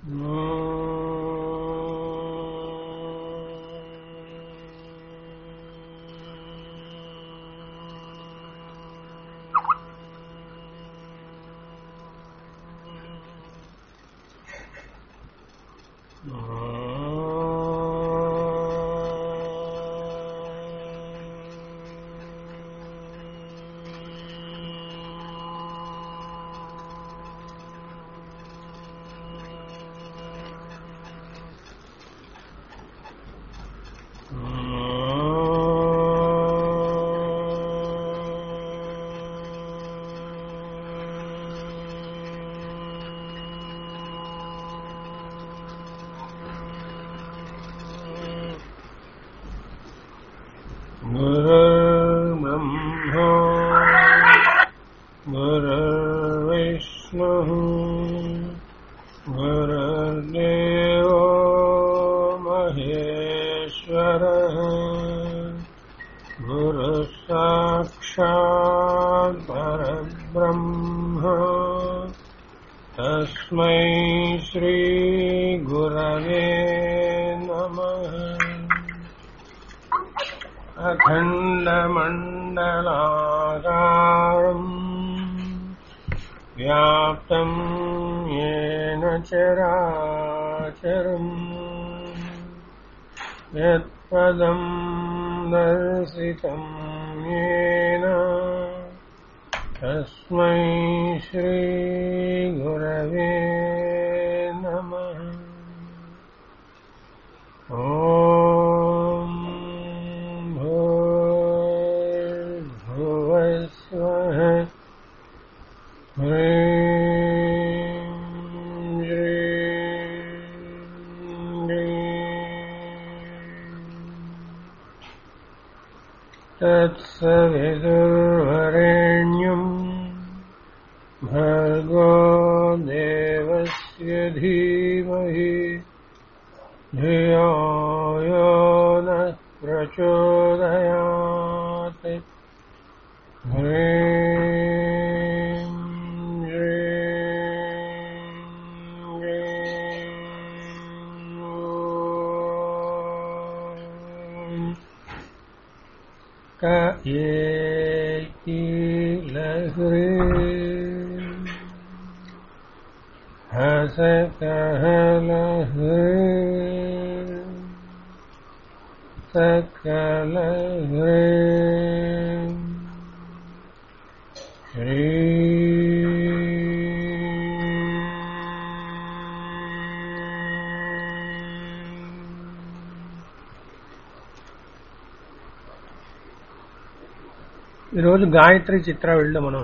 गुरुर्ब्रह्मा गुरुर्विष्णुः गुरुर्देवो महेश्वरः गुरुः साक्षात् परब्रह्म तस्मै श्रीगुरवे नमः अखण्डमण्डलाकारम् व्याप्तम् येन चराचरम् यत्पदम् दर्शितम् येन तस्मै श्रीगुरवे नमः ॐ भूर्भुवस्वः ह्रीं श्रीं तत्सवितुर्वरेण्यम् भर्गो देवस्य धीमहि धियो यो नः प्रचोदयात् ह्रीं श्रीं ॐ क लहरे हस कहलहरे सकलहरे ఈరోజు గాయత్రి చిత్రావళిలో మనం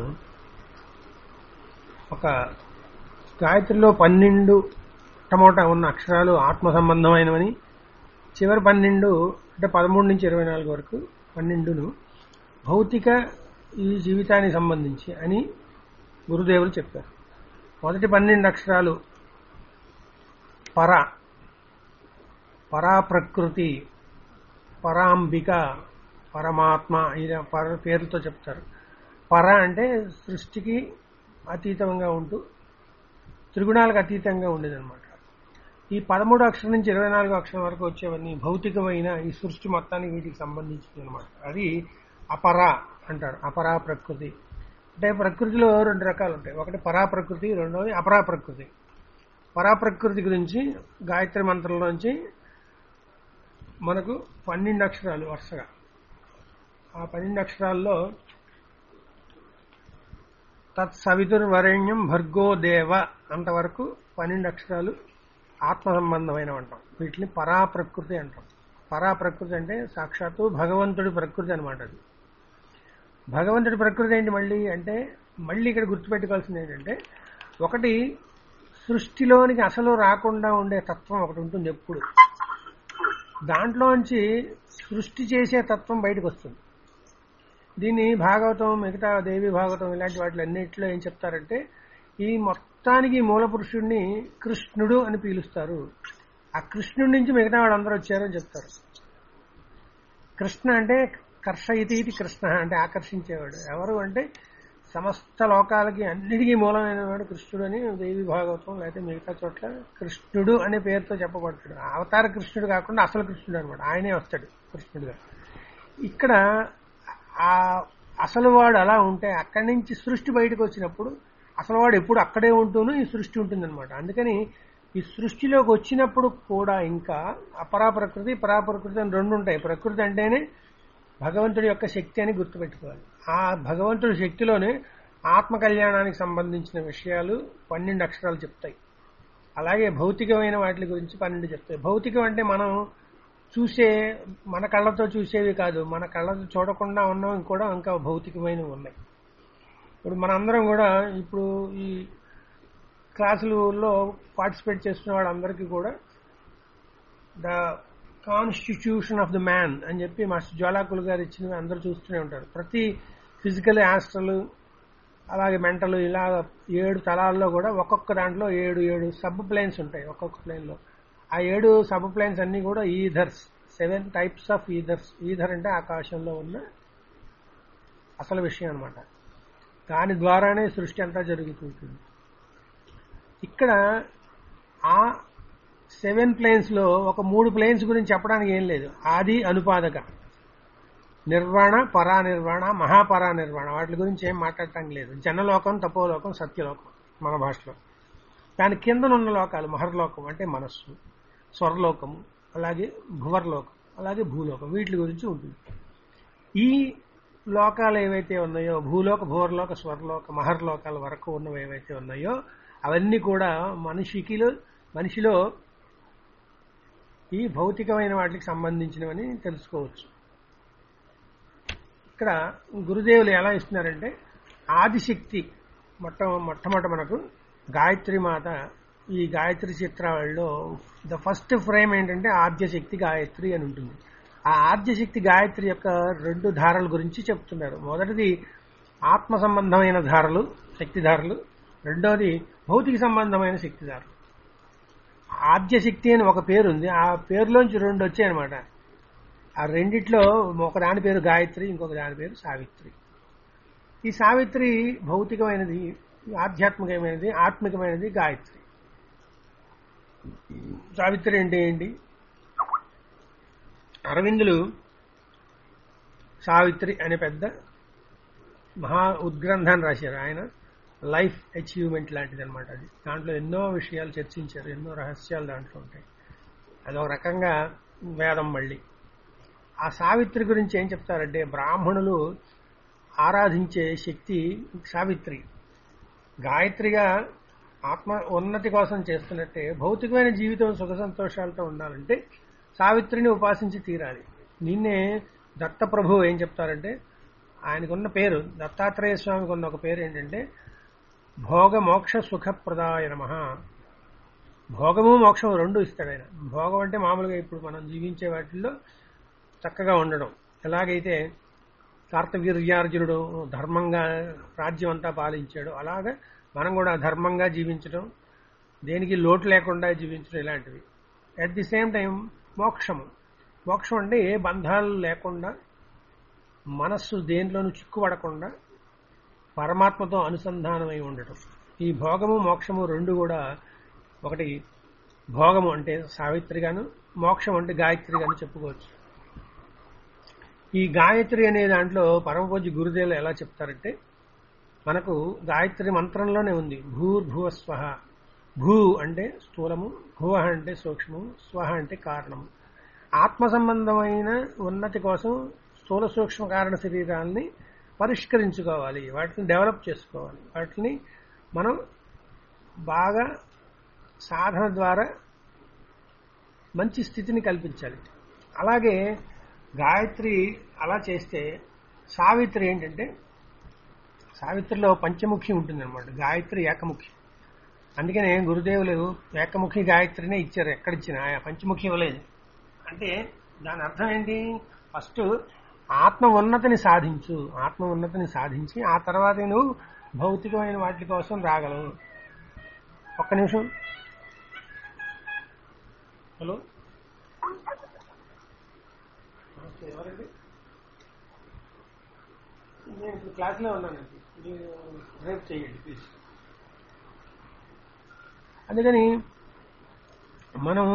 ఒక గాయత్రిలో పన్నెండు టమోటా ఉన్న అక్షరాలు ఆత్మ సంబంధమైనవని చివరి పన్నెండు అంటే పదమూడు నుంచి ఇరవై నాలుగు వరకు పన్నెండును భౌతిక ఈ జీవితానికి సంబంధించి అని గురుదేవులు చెప్పారు మొదటి పన్నెండు అక్షరాలు పర పరా ప్రకృతి పరాంబిక పరమాత్మ ఇది పర పేరుతో చెప్తారు పర అంటే సృష్టికి అతీతంగా ఉంటూ త్రిగుణాలకు అతీతంగా ఉండేదన్నమాట ఈ పదమూడు అక్షరం నుంచి ఇరవై నాలుగు అక్షరం వరకు వచ్చేవన్నీ భౌతికమైన ఈ సృష్టి మొత్తానికి వీటికి సంబంధించింది అనమాట అది అపర అంటారు అపరా ప్రకృతి అంటే ప్రకృతిలో రెండు రకాలు ఉంటాయి ఒకటి పరా ప్రకృతి రెండవది అపరా ప్రకృతి పరా ప్రకృతి గురించి గాయత్రి మంత్రంలోంచి మనకు పన్నెండు అక్షరాలు వరుసగా ఆ పన్నెండు అక్షరాల్లో తత్సవితుర్వరేణ్యం భర్గో దేవ అంతవరకు పన్నెండు అక్షరాలు ఆత్మ సంబంధమైన అంటాం వీటిని పరా ప్రకృతి అంటాం పరా ప్రకృతి అంటే సాక్షాత్తు భగవంతుడి ప్రకృతి అనమాట అది భగవంతుడి ప్రకృతి ఏంటి మళ్ళీ అంటే మళ్ళీ ఇక్కడ గుర్తుపెట్టుకోవాల్సింది ఏంటంటే ఒకటి సృష్టిలోనికి అసలు రాకుండా ఉండే తత్వం ఒకటి ఉంటుంది ఎప్పుడు దాంట్లోంచి సృష్టి చేసే తత్వం బయటకు వస్తుంది దీన్ని భాగవతం మిగతా దేవి భాగవతం ఇలాంటి వాటిలో అన్నింటిలో ఏం చెప్తారంటే ఈ మొత్తానికి మూల పురుషుడిని కృష్ణుడు అని పీలుస్తారు ఆ కృష్ణుడి నుంచి మిగతా వాళ్ళందరూ వచ్చారని చెప్తారు కృష్ణ అంటే కర్షయితి ఇది కృష్ణ అంటే ఆకర్షించేవాడు ఎవరు అంటే సమస్త లోకాలకి అన్నిటికీ మూలమైన వాడు కృష్ణుడు అని దేవి భాగవతం లేకపోతే మిగతా చోట్ల కృష్ణుడు అనే పేరుతో చెప్పబడతాడు అవతార కృష్ణుడు కాకుండా అసలు కృష్ణుడు అనమాట ఆయనే వస్తాడు కృష్ణుడుగా ఇక్కడ ఆ అసలు వాడు అలా ఉంటే అక్కడి నుంచి సృష్టి బయటకు వచ్చినప్పుడు అసలు వాడు ఎప్పుడు అక్కడే ఉంటూను ఈ సృష్టి ఉంటుందన్నమాట అందుకని ఈ సృష్టిలోకి వచ్చినప్పుడు కూడా ఇంకా అపరా ప్రకృతి పరా ప్రకృతి అని రెండు ఉంటాయి ప్రకృతి అంటేనే భగవంతుడి యొక్క శక్తి అని గుర్తుపెట్టుకోవాలి ఆ భగవంతుడి శక్తిలోనే ఆత్మ కళ్యాణానికి సంబంధించిన విషయాలు పన్నెండు అక్షరాలు చెప్తాయి అలాగే భౌతికమైన వాటి గురించి పన్నెండు చెప్తాయి భౌతికం అంటే మనం చూసే మన కళ్ళతో చూసేవి కాదు మన కళ్ళతో చూడకుండా ఉన్నవి కూడా ఇంకా భౌతికమైనవి ఉన్నాయి ఇప్పుడు మనందరం కూడా ఇప్పుడు ఈ క్లాసులలో పార్టిసిపేట్ చేస్తున్న వాళ్ళందరికీ కూడా the constitution of the man అని చెప్పి మాస్టర్ జ్వాలాకులు గారు ఇచ్చినవి అందరూ చూస్తూనే ఉంటారు ప్రతి ఫిజికల్ యాస్ట్రల్ అలాగే మెంటల్ ఇలా ఏడు తలాల్లో కూడా ఒక్కొక్క దాంట్లో ఏడు ఏడు సబ్ ప్లేన్స్ ఉంటాయి ఒక్కొక్క ప్లేన్లో ఆ ఏడు సబ్ ప్లేన్స్ అన్ని కూడా ethers seven types of ethers ether అంటే ఆకాశంలో ఉన్న అసలు విషయం అనమాట దాని ద్వారానే సృష్టి అంతా జరుగుతుంటుంది ఇక్కడ ఆ సెవెన్ ప్లేన్స్ లో ఒక మూడు ప్లేన్స్ గురించి చెప్పడానికి ఏం లేదు ఆది అనుపాదక నిర్వాణ పరా నిర్వాణ మహాపరా నిర్వాణ వాటి గురించి ఏం మాట్లాడటానికి లేదు జనలోకం తపోలోకం సత్యలోకం మన భాషలో దాని కిందనున్న లోకాలు మహర్లోకం అంటే మనస్సు స్వర్లోకము అలాగే భువర్లోకం అలాగే భూలోకం వీటి గురించి ఉంటుంది ఈ లోకాలు ఏవైతే ఉన్నాయో భూలోక భూవర్లోక స్వర్లోక మహర్లోకాల వరకు ఉన్నవి ఏవైతే ఉన్నాయో అవన్నీ కూడా మనిషికిలో మనిషిలో ఈ భౌతికమైన వాటికి సంబంధించినవని తెలుసుకోవచ్చు ఇక్కడ గురుదేవులు ఎలా ఇస్తున్నారంటే ఆదిశక్తి మొట్ట మొట్టమొదట మనకు గాయత్రి మాత ఈ గాయత్రి చిత్రాలలో ద ఫస్ట్ ఫ్రేమ్ ఏంటంటే ఆద్యశక్తి గాయత్రి అని ఉంటుంది ఆ ఆద్యశక్తి గాయత్రి యొక్క రెండు ధారల గురించి చెప్తున్నారు మొదటిది ఆత్మ సంబంధమైన ధారలు శక్తిధారలు రెండోది భౌతిక సంబంధమైన శక్తిధారలు ఆద్యశక్తి అని ఒక పేరు ఉంది ఆ పేరులోంచి రెండు వచ్చాయన్నమాట ఆ రెండిట్లో ఒక దాని పేరు గాయత్రి ఇంకొక దాని పేరు సావిత్రి ఈ సావిత్రి భౌతికమైనది ఆధ్యాత్మికమైనది ఆత్మికమైనది గాయత్రి సావిత్రి అంటే ఏంటి అరవిందులు సావిత్రి అనే పెద్ద మహా ఉద్గ్రంథాన్ని రాశారు ఆయన లైఫ్ అచీవ్మెంట్ లాంటిది అనమాట అది దాంట్లో ఎన్నో విషయాలు చర్చించారు ఎన్నో రహస్యాలు దాంట్లో ఉంటాయి అది ఒక రకంగా వేదం మళ్ళీ ఆ సావిత్రి గురించి ఏం చెప్తారంటే బ్రాహ్మణులు ఆరాధించే శక్తి సావిత్రి గాయత్రిగా ఆత్మ ఉన్నతి కోసం చేస్తున్నట్టే భౌతికమైన జీవితం సుఖ సంతోషాలతో ఉండాలంటే సావిత్రిని ఉపాసించి తీరాలి నిన్నే దత్తప్రభు ఏం చెప్తారంటే ఆయనకున్న పేరు దత్తాత్రేయ స్వామికి ఉన్న ఒక పేరు ఏంటంటే భోగ మోక్ష సుఖప్రదాయ నమ భోగము మోక్షము రెండు ఇస్తాడు ఆయన భోగం అంటే మామూలుగా ఇప్పుడు మనం జీవించే వాటిల్లో చక్కగా ఉండడం ఎలాగైతే కార్తవీర్యార్జునుడు ధర్మంగా రాజ్యం అంతా పాలించాడు అలాగా మనం కూడా ధర్మంగా జీవించడం దేనికి లోటు లేకుండా జీవించడం ఇలాంటివి అట్ ది సేమ్ టైం మోక్షము మోక్షం అంటే ఏ బంధాలు లేకుండా మనస్సు దేనిలోనూ చిక్కుపడకుండా పరమాత్మతో అనుసంధానమై ఉండటం ఈ భోగము మోక్షము రెండు కూడా ఒకటి భోగము అంటే సావిత్రిగాను మోక్షం అంటే గాయత్రిగాను చెప్పుకోవచ్చు ఈ గాయత్రి అనే దాంట్లో పరమపూజ్య గురుదేవులు ఎలా చెప్తారంటే మనకు గాయత్రి మంత్రంలోనే ఉంది భూర్భువ స్వహ భూ అంటే స్థూలము భువ అంటే సూక్ష్మము స్వహ అంటే కారణము ఆత్మ సంబంధమైన ఉన్నతి కోసం స్థూల సూక్ష్మ కారణ శరీరాల్ని పరిష్కరించుకోవాలి వాటిని డెవలప్ చేసుకోవాలి వాటిని మనం బాగా సాధన ద్వారా మంచి స్థితిని కల్పించాలి అలాగే గాయత్రి అలా చేస్తే సావిత్రి ఏంటంటే సావిత్రిలో పంచముఖి ఉంటుందన్నమాట గాయత్రి ఏకముఖి అందుకనే గురుదేవులు ఏకముఖి గాయత్రినే ఇచ్చారు ఎక్కడిచ్చినా ఆ పంచముఖి ఇవ్వలేదు అంటే దాని అర్థం ఏంటి ఫస్ట్ ఆత్మ ఉన్నతిని సాధించు ఆత్మ ఉన్నతిని సాధించి ఆ తర్వాత నువ్వు భౌతికమైన వాటి కోసం రాగలవు ఒక్క నిమిషం హలో ఎవరండి నేను ఇప్పుడు క్లాస్లో ఉన్నానండి మీరు రేపు చేయండి ప్లీజ్ అందుకని మనం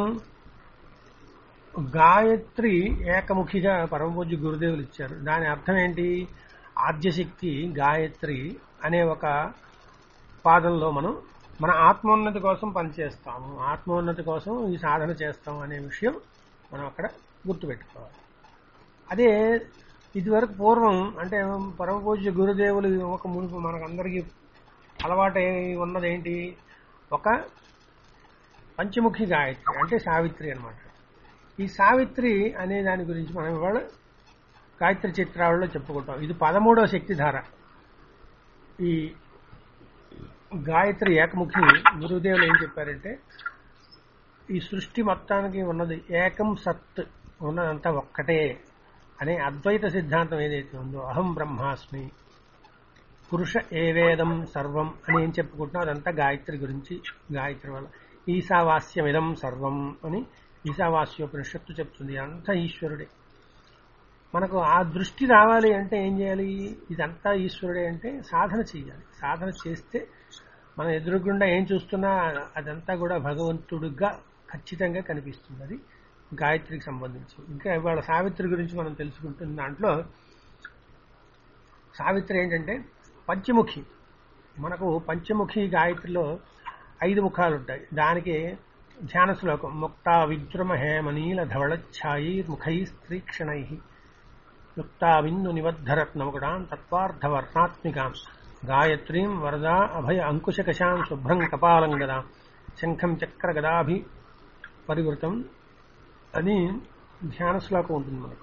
గాయత్రి ఏకముఖిగా పరమపూజ్య గురుదేవులు ఇచ్చారు దాని అర్థం ఏంటి ఆద్యశక్తి గాయత్రి అనే ఒక పాదంలో మనం మన ఆత్మోన్నతి కోసం పనిచేస్తాము ఆత్మోన్నతి కోసం ఈ సాధన చేస్తాం అనే విషయం మనం అక్కడ గుర్తుపెట్టుకోవాలి అదే ఇదివరకు పూర్వం అంటే పరమపూజ్య గురుదేవులు ఒక మునుపు మనకందరికీ అలవాటు ఉన్నదేంటి ఒక పంచముఖి గాయత్రి అంటే సావిత్రి అన్నమాట ఈ సావిత్రి అనే దాని గురించి మనం ఇవాళ గాయత్రి చిత్రాలలో చెప్పుకుంటాం ఇది పదమూడవ శక్తిధార ఈ గాయత్రి ఏకముఖి గురుదేవులు ఏం చెప్పారంటే ఈ సృష్టి మొత్తానికి ఉన్నది ఏకం సత్ ఉన్నదంతా ఒక్కటే అనే అద్వైత సిద్ధాంతం ఏదైతే ఉందో అహం బ్రహ్మాస్మి పురుష ఏవేదం సర్వం అని ఏం చెప్పుకుంటున్నాం అదంతా గాయత్రి గురించి గాయత్రి వల్ల ఈశావాస్యమిదం సర్వం అని ఈశావాస్యోపనిషత్తు చెప్తుంది అంతా ఈశ్వరుడే మనకు ఆ దృష్టి రావాలి అంటే ఏం చేయాలి ఇదంతా ఈశ్వరుడే అంటే సాధన చేయాలి సాధన చేస్తే మన ఎదురుగుండా ఏం చూస్తున్నా అదంతా కూడా భగవంతుడిగా ఖచ్చితంగా కనిపిస్తుంది అది గాయత్రికి సంబంధించి ఇంకా ఇవాళ సావిత్రి గురించి మనం తెలుసుకుంటున్న దాంట్లో సావిత్రి ఏంటంటే పంచముఖి మనకు పంచముఖి గాయత్రిలో ఐదు ముఖాలు ఉంటాయి దానికి ధ్యాన శ్లోకం ముక్తా విద్రుమ హేమనీల ధవళఛాయీ ముఖై స్త్రీక్షణై యుక్తా బిందు నిబద్ధరత్నముకుడాం తత్వార్థవర్ణాత్మికాం గాయత్రీం వరదా అభయ అంకుశకశాం శుభ్రం కపాలం గదా శంఖం చక్ర గదాభి పరివృతం అని ధ్యాన శ్లోకం ఉంటుంది మనకు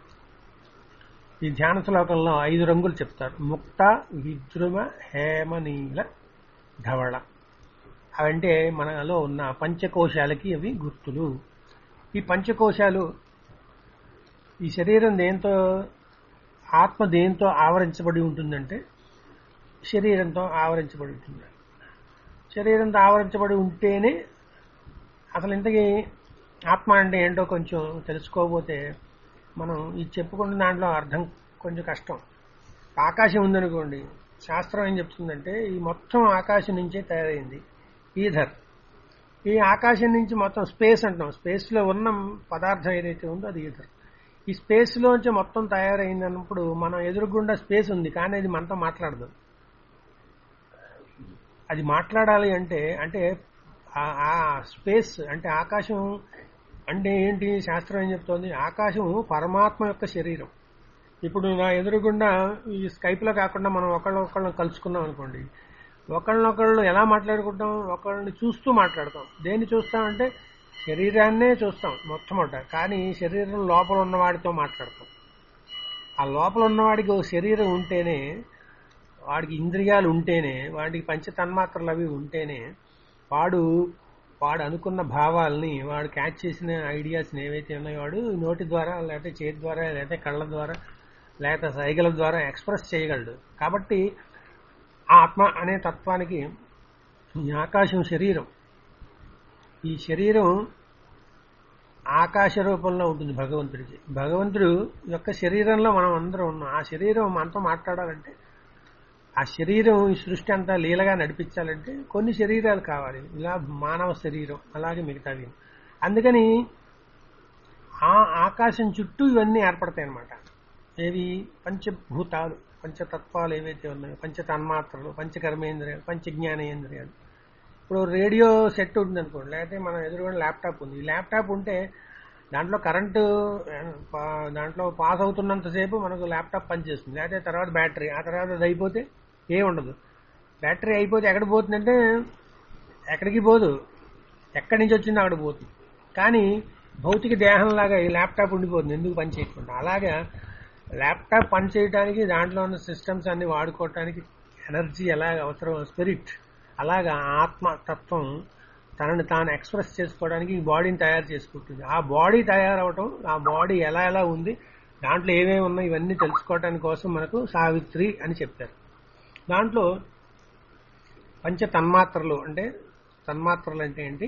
ఈ ధ్యాన శ్లోకంలో ఐదు రంగులు చెప్తారు ముక్త విద్రుమ హేమనీల ధవళ అవంటే మనలో ఉన్న పంచకోశాలకి అవి గుర్తులు ఈ పంచకోశాలు ఈ శరీరం దేంతో ఆత్మ దేంతో ఆవరించబడి ఉంటుందంటే శరీరంతో ఆవరించబడి ఉంటుంది శరీరంతో ఆవరించబడి ఉంటేనే అసలు ఇంతకీ ఆత్మ అంటే ఏంటో కొంచెం తెలుసుకోకపోతే మనం ఈ చెప్పుకున్న దాంట్లో అర్థం కొంచెం కష్టం ఆకాశం ఉందనుకోండి శాస్త్రం ఏం చెప్తుందంటే ఈ మొత్తం ఆకాశం నుంచే తయారైంది ఈధర్ ఈ ఆకాశం నుంచి మొత్తం స్పేస్ అంటాం స్పేస్ లో ఉన్న పదార్థం ఏదైతే ఉందో అది ఈధర్ ఈ స్పేస్ లోంచి మొత్తం తయారైంది అన్నప్పుడు మనం ఎదురుగుండా స్పేస్ ఉంది కానీ అది మనతో మాట్లాడదు అది మాట్లాడాలి అంటే అంటే ఆ- ఆ స్పేస్ అంటే ఆకాశం అంటే ఏంటి శాస్త్రం ఏం చెప్తోంది ఆకాశం పరమాత్మ యొక్క శరీరం ఇప్పుడు నా ఎదురుగుండా ఈ స్కైప్ లో కాకుండా మనం ఒకళ్ళు ఒకళ్ళని కలుసుకున్నాం అనుకోండి ఒకళ్ళనొకళ్ళు ఎలా మాట్లాడుకుంటాం ఒకళ్ళని చూస్తూ మాట్లాడతాం దేన్ని చూస్తామంటే శరీరాన్నే చూస్తాం మొట్టమొదట కానీ శరీరం లోపల ఉన్నవాడితో మాట్లాడతాం ఆ లోపల ఉన్నవాడికి ఓ శరీరం ఉంటేనే వాడికి ఇంద్రియాలు ఉంటేనే వాడికి పంచ తన్మాత్రలు అవి ఉంటేనే వాడు వాడు అనుకున్న భావాల్ని వాడు క్యాచ్ చేసిన ఐడియాస్ని ఏవైతే ఉన్నాయో వాడు నోటి ద్వారా లేకపోతే చేతి ద్వారా లేకపోతే కళ్ళ ద్వారా లేకపోతే సైగల ద్వారా ఎక్స్ప్రెస్ చేయగలడు కాబట్టి ఆ ఆత్మ అనే తత్వానికి ఈ ఆకాశం శరీరం ఈ శరీరం ఆకాశ రూపంలో ఉంటుంది భగవంతుడికి భగవంతుడు యొక్క శరీరంలో మనం అందరం ఉన్నాం ఆ శరీరం మనతో మాట్లాడాలంటే ఆ శరీరం ఈ సృష్టి అంతా లీలగా నడిపించాలంటే కొన్ని శరీరాలు కావాలి ఇలా మానవ శరీరం అలాగే మిగతావి అందుకని ఆ ఆకాశం చుట్టూ ఇవన్నీ ఏర్పడతాయి అన్నమాట ఏవి పంచభూతాలు పంచతత్వాలు ఏవైతే ఉన్నాయో పంచ తన్మాత్రలు పంచకర్మేంద్రియాలు పంచ జ్ఞానేంద్రియాలు ఇప్పుడు రేడియో సెట్ ఉంటుంది అనుకోండి లేకపోతే మన ఎదురుగా ల్యాప్టాప్ ఉంది ఈ ల్యాప్టాప్ ఉంటే దాంట్లో కరెంటు ఆ, పా- దాంట్లో పాస్ అవుతున్నంతసేపు మనకు ల్యాప్టాప్ పనిచేస్తుంది లేకపోతే తర్వాత బ్యాటరీ ఆ తర్వాత అది అయిపోతే ఏ ఉండదు బ్యాటరీ అయిపోతే ఎక్కడ పోతుందంటే ఎక్కడికి పోదు ఎక్కడి నుంచి వచ్చిందో అక్కడ పోతుంది కానీ భౌతిక దేహంలాగా ఈ ల్యాప్టాప్ ఉండిపోతుంది ఎందుకు పని చేయకుండా అలాగా ల్యాప్టాప్ పని చేయడానికి దాంట్లో ఉన్న సిస్టమ్స్ అన్ని వాడుకోవటానికి ఎనర్జీ ఎలాగ అవసరం స్పిరిట్ అలాగా ఆత్మ తత్వం తనని తాను ఎక్స్ప్రెస్ చేసుకోవడానికి ఈ బాడీని తయారు చేసుకుంటుంది ఆ బాడీ తయారవటం ఆ బాడీ ఎలా ఎలా ఉంది దాంట్లో ఏమేమి ఉన్నాయి ఇవన్నీ తెలుసుకోవడానికి కోసం మనకు సావిత్రి అని చెప్పారు దాంట్లో పంచ తన్మాత్రలు అంటే తన్మాత్రలు అంటే ఏంటి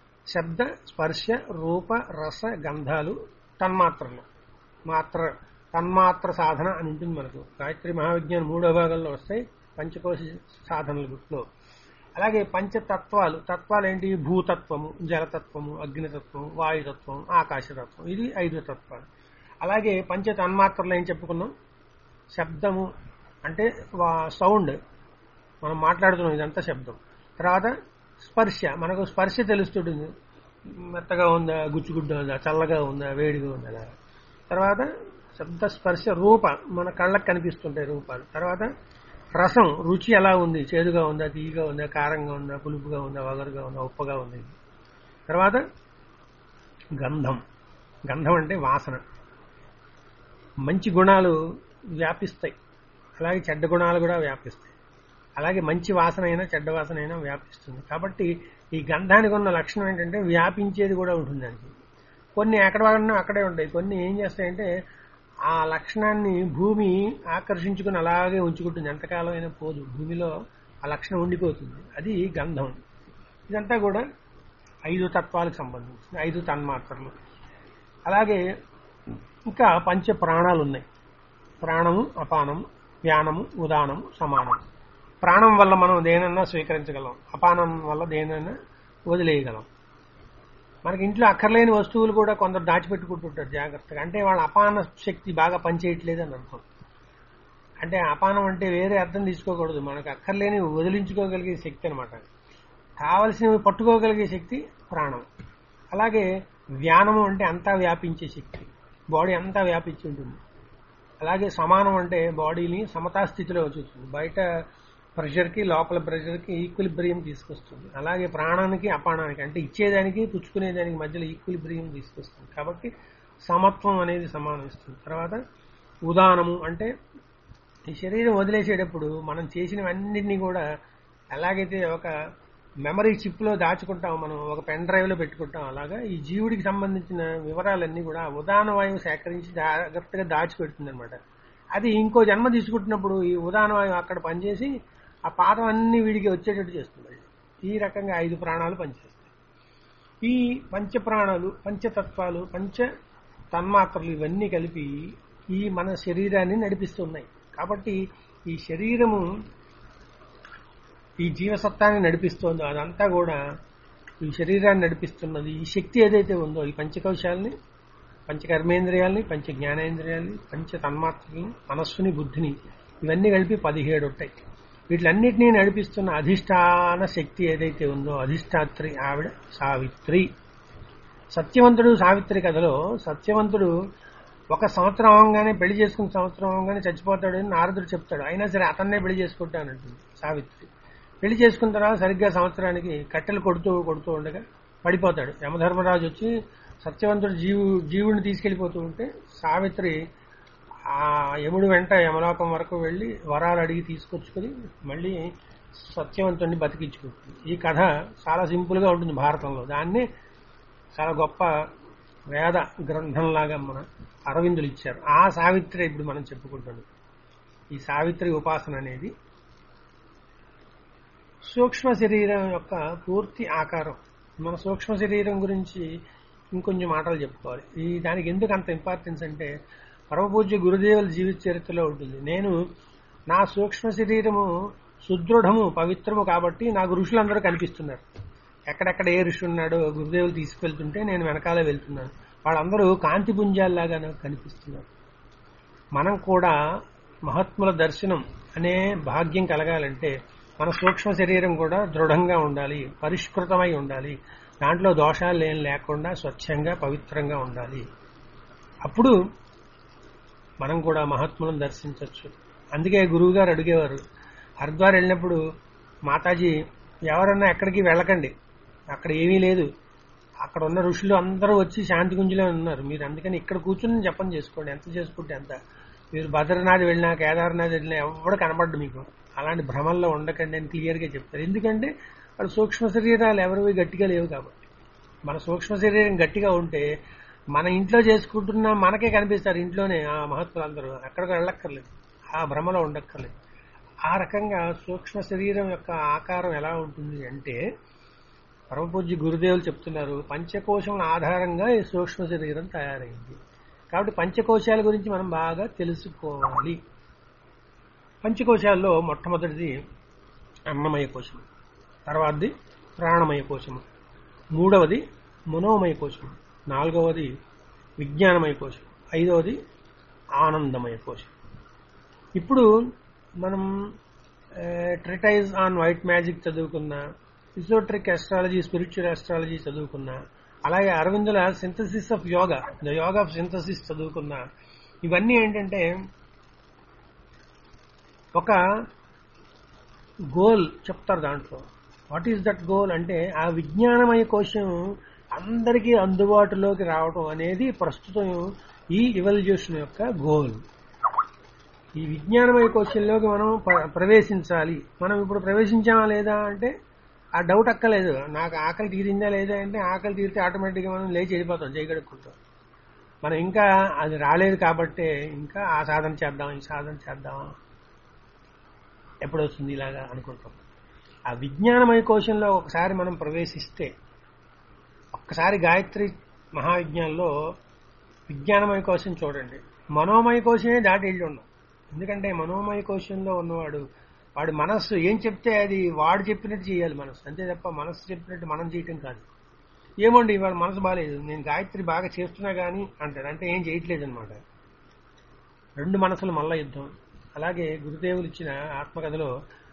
శబ్ద స్పర్శ రూప రస గంధాలు తన్మాత్రలు మాత్ర తన్మాత్ర సాధన అని ఉంటుంది మనకు గాయత్రి మహావిజ్ఞానం మూడో భాగంలో వస్తాయి పంచకోశ సాధనల బుక్లో అలాగే పంచతత్వాలు తత్వాలు ఏంటి భూతత్వము జలతత్వము అగ్నితత్వము వాయుతత్వం ఆకాశతత్వం ఇది ఐదు తత్వాలు అలాగే పంచ తన్మాత్రలు ఏం చెప్పుకున్నాం శబ్దము అంటే వా- సౌండ్ మనం మాట్లాడుతున్నాం ఇదంతా శబ్దం తర్వాత స్పర్శ మనకు స్పర్శ తెలుస్తుంటుంది మెత్తగా ఉందా గుచ్చుగుడ్డ ఉందా చల్లగా ఉందా వేడిగా ఉందా అలా. తర్వాత శబ్ద స్పర్శ రూప మన కళ్ళకు కనిపిస్తుంటాయి రూపాలు తర్వాత రసం రుచి ఎలా ఉంది చేదుగా ఉందా తీయగా ఉందా కారంగా ఉందా పులుపుగా ఉందా వగరుగా ఉందా ఉప్పగా ఉంది తర్వాత గంధం గంధం అంటే వాసన మంచి గుణాలు వ్యాపిస్తాయి అలాగే చెడ్డ గుణాలు కూడా వ్యాపిస్తాయి అలాగే మంచి వాసన అయినా చెడ్డ వాసన అయినా వ్యాపిస్తుంది కాబట్టి ఈ గంధానికి ఉన్న లక్షణం ఏంటంటే వ్యాపించేది కూడా ఉంటుంది దానికి కొన్ని ఎక్కడ వాడినా అక్కడే ఉంటాయి కొన్ని ఏం చేస్తాయంటే ఆ లక్షణాన్ని భూమి ఆకర్షించుకుని అలాగే ఉంచుకుంటుంది ఎంతకాలం అయినా పోదు భూమిలో ఆ లక్షణం ఉండిపోతుంది అది గంధం ఇదంతా కూడా ఐదు తత్వాలకు సంబంధించింది ఐదు తన్మాత్రలు అలాగే ఇంకా పంచ ప్రాణాలు ఉన్నాయి ప్రాణము అపానము వ్యానము ఉదానము సమానం ప్రాణం వల్ల మనం దేనన్నా స్వీకరించగలం అపానం వల్ల దేనైనా వదిలేయగలం మనకి ఇంట్లో అక్కర్లేని వస్తువులు కూడా కొందరు దాచిపెట్టుకుంటుంటారు జాగ్రత్తగా అంటే వాళ్ళ అపాన శక్తి బాగా పనిచేయట్లేదు అని అర్థం అంటే అపానం అంటే వేరే అర్థం తీసుకోకూడదు మనకు అక్కర్లేని వదిలించుకోగలిగే శక్తి అనమాట కావలసినవి పట్టుకోగలిగే శక్తి ప్రాణం అలాగే వ్యానము అంటే అంతా వ్యాపించే శక్తి బాడీ అంతా వ్యాపించి ఉంటుంది అలాగే సమానం అంటే బాడీని సమతా స్థితిలో ఉంచుతుంది బయట ప్రెషర్కి లోపల ప్రెషర్కి ఈక్విలిబ్రియం తీసుకొస్తుంది అలాగే ప్రాణానికి అపానానికి అంటే ఇచ్చేదానికి పుచ్చుకునేదానికి మధ్యలో ఈక్విలిబ్రియం తీసుకొస్తుంది కాబట్టి సమత్వం అనేది సమానం ఇస్తుంది తర్వాత ఉదానము అంటే ఈ శరీరం వదిలేసేటప్పుడు మనం చేసినవన్నింటినీ కూడా ఎలాగైతే ఒక మెమరీ చిప్లో దాచుకుంటాం మనం ఒక పెన్ డ్రైవ్లో పెట్టుకుంటాం అలాగా ఈ జీవుడికి సంబంధించిన వివరాలన్నీ కూడా ఉదాన వాయువు సేకరించి జాగ్రత్తగా దాచిపెడుతుంది అనమాట అది ఇంకో జన్మ తీసుకుంటున్నప్పుడు ఈ ఉదాన వాయువు అక్కడ పనిచేసి ఆ పాదం అన్ని వీడికి వచ్చేటట్టు చేస్తుంది ఈ రకంగా ఐదు ప్రాణాలు పనిచేస్తాయి ఈ పంచ ప్రాణాలు పంచతత్వాలు పంచ తన్మాత్రలు ఇవన్నీ కలిపి ఈ మన శరీరాన్ని నడిపిస్తున్నాయి కాబట్టి ఈ శరీరము ఈ జీవసత్తాన్ని నడిపిస్తోందో అదంతా కూడా ఈ శరీరాన్ని నడిపిస్తున్నది ఈ శక్తి ఏదైతే ఉందో ఈ పంచకోశాలని పంచకర్మేంద్రియాల్ని పంచ జ్ఞానేంద్రియాల్ని పంచ తన్మాత్రల్ని మనస్సుని బుద్ధిని ఇవన్నీ కలిపి పదిహేడు ఉంటాయి వీటిలన్నిటినీ నడిపిస్తున్న అధిష్టాన శక్తి ఏదైతే ఉందో అధిష్టాత్రి ఆవిడ సావిత్రి సత్యవంతుడు సావిత్రి కథలో సత్యవంతుడు ఒక సంవత్సరం అవగానే పెళ్లి చేసుకున్న సంవత్సరం అవగానే చచ్చిపోతాడు అని నారదుడు చెప్తాడు అయినా సరే అతన్నే పెళ్లి చేసుకుంటానంటుంది సావిత్రి పెళ్లి చేసుకున్న తర్వాత సరిగ్గా సంవత్సరానికి కట్టెలు కొడుతూ కొడుతూ ఉండగా పడిపోతాడు యమధర్మరాజు వచ్చి సత్యవంతుడు జీవు జీవుడిని తీసుకెళ్లిపోతూ ఉంటే సావిత్రి ఆ యముడు వెంట యమలోకం వరకు వెళ్లి వరాలు అడిగి తీసుకొచ్చుకుని మళ్ళీ సత్యవంతుడిని బతికించుకుంటుంది ఈ కథ చాలా సింపుల్ గా ఉంటుంది భారతంలో దాన్ని చాలా గొప్ప వేద గ్రంథంలాగా మన అరవిందులు ఇచ్చారు ఆ సావిత్రి ఇప్పుడు మనం చెప్పుకుంటున్నాం ఈ సావిత్రి ఉపాసన అనేది సూక్ష్మ శరీరం యొక్క పూర్తి ఆకారం మన సూక్ష్మ శరీరం గురించి ఇంకొంచెం మాటలు చెప్పుకోవాలి ఈ దానికి ఎందుకు అంత ఇంపార్టెన్స్ అంటే పరమపూజ్య గురుదేవుల జీవిత చరిత్రలో ఉంటుంది నేను నా సూక్ష్మ శరీరము సుదృఢము పవిత్రము కాబట్టి నాకు ఋషులందరూ కనిపిస్తున్నారు ఎక్కడెక్కడ ఏ ఋషి ఉన్నాడో గురుదేవులు తీసుకెళ్తుంటే నేను వెనకాలే వెళ్తున్నాను వాళ్ళందరూ కాంతి పుంజాల్లాగా నాకు కనిపిస్తున్నారు మనం కూడా మహాత్ముల దర్శనం అనే భాగ్యం కలగాలంటే మన సూక్ష్మ శరీరం కూడా దృఢంగా ఉండాలి పరిష్కృతమై ఉండాలి దాంట్లో దోషాలు ఏం లేకుండా స్వచ్ఛంగా పవిత్రంగా ఉండాలి అప్పుడు మనం కూడా మహాత్ములను దర్శించవచ్చు అందుకే గురువు గారు అడిగేవారు హరిద్వార్ వెళ్ళినప్పుడు మాతాజీ ఎవరన్నా ఎక్కడికి వెళ్ళకండి అక్కడ ఏమీ లేదు అక్కడ ఉన్న ఋషులు అందరూ వచ్చి శాంతి గుంజులో ఉన్నారు మీరు అందుకని ఇక్కడ కూర్చుని జపం చేసుకోండి ఎంత చేసుకుంటే ఎంత మీరు బద్రీనాథ్ వెళ్ళినా కేదార్నాథ్ వెళ్ళినా ఎవడు కనపడ్డు మీకు అలాంటి భ్రమల్లో ఉండకండి అని క్లియర్గా చెప్తారు ఎందుకంటే వాళ్ళు సూక్ష్మ శరీరాలు ఎవరివి గట్టిగా లేవు కాబట్టి మన సూక్ష్మ శరీరం గట్టిగా ఉంటే మన ఇంట్లో చేసుకుంటున్న మనకే కనిపిస్తారు ఇంట్లోనే ఆ మహత్తులందరూ అక్కడికి వెళ్ళక్కర్లేదు ఆ భ్రమలో ఉండక్కర్లేదు ఆ రకంగా సూక్ష్మ శరీరం యొక్క ఆకారం ఎలా ఉంటుంది అంటే పరమపూజ్య గురుదేవులు చెప్తున్నారు పంచకోశం ఆధారంగా ఈ సూక్ష్మ శరీరం తయారైంది కాబట్టి పంచకోశాల గురించి మనం బాగా తెలుసుకోవాలి పంచకోశాల్లో మొట్టమొదటిది అన్నమయ కోశం తర్వాతది ప్రాణమయ కోశము మూడవది మనోమయ కోశం నాలుగవది విజ్ఞానమయ కోశం ఐదవది ఆనందమయ కోశం ఇప్పుడు మనం ట్రిటైజ్ ఆన్ వైట్ మ్యాజిక్ చదువుకున్న ఇసోట్రిక్ అస్ట్రాలజీ స్పిరిచువల్ అస్ట్రాలజీ చదువుకున్న అలాగే అరవిందుల synthesis of yoga the yoga of synthesis చదువుకున్న ఇవన్నీ ఏంటంటే ఒక గోల్ చెప్తారు దాంట్లో వాట్ ఈస్ దట్ గోల్ అంటే ఆ విజ్ఞానమయ కోశం అందరికీ అందుబాటులోకి రావడం అనేది ప్రస్తుతం ఈ ఇవల్యూషన్ యొక్క గోల్ ఈ విజ్ఞానమయ కోశంలోకి మనం ప్ర- ప్రవేశించాలి మనం ఇప్పుడు ప్రవేశించామా లేదా అంటే ఆ డౌట్ అక్కలేదు నాకు ఆకలి తీరిందా లేదా అంటే ఆకలి తీరితే ఆటోమేటిక్గా మనం లేచి వెళ్ళిపోతాం చేయగడుక్కుంటాం మనం ఇంకా అది రాలేదు కాబట్టే ఇంకా ఆ సాధన చేద్దాం ఈ సాధన చేద్దాం ఎప్పుడు వస్తుంది ఇలాగా అనుకుంటాం ఆ విజ్ఞానమయ కోశంలో ఒకసారి మనం ప్రవేశిస్తే ఒక్కసారి గాయత్రి మహావిజ్ఞానంలో విజ్ఞానమయ కోశం చూడండి మనోమయ కోశమే దాటి వెళ్ళి ఉన్నాం ఎందుకంటే మనోమయ కోశంలో ఉన్నవాడు వాడి మనస్సు ఏం చెప్తే అది వాడు చెప్పినట్టు చేయాలి మనస్సు అంతే తప్ప మనస్సు చెప్పినట్టు మనం చేయటం కాదు ఏమోండి ఇవాళ మనసు బాగాలేదు నేను గాయత్రి బాగా చేస్తున్నా కానీ అంటాడు అంటే ఏం చేయట్లేదు అనమాట రెండు మనసులు మల్ల యుద్ధం అలాగే గురుదేవులు ఇచ్చిన ఆత్మకథలో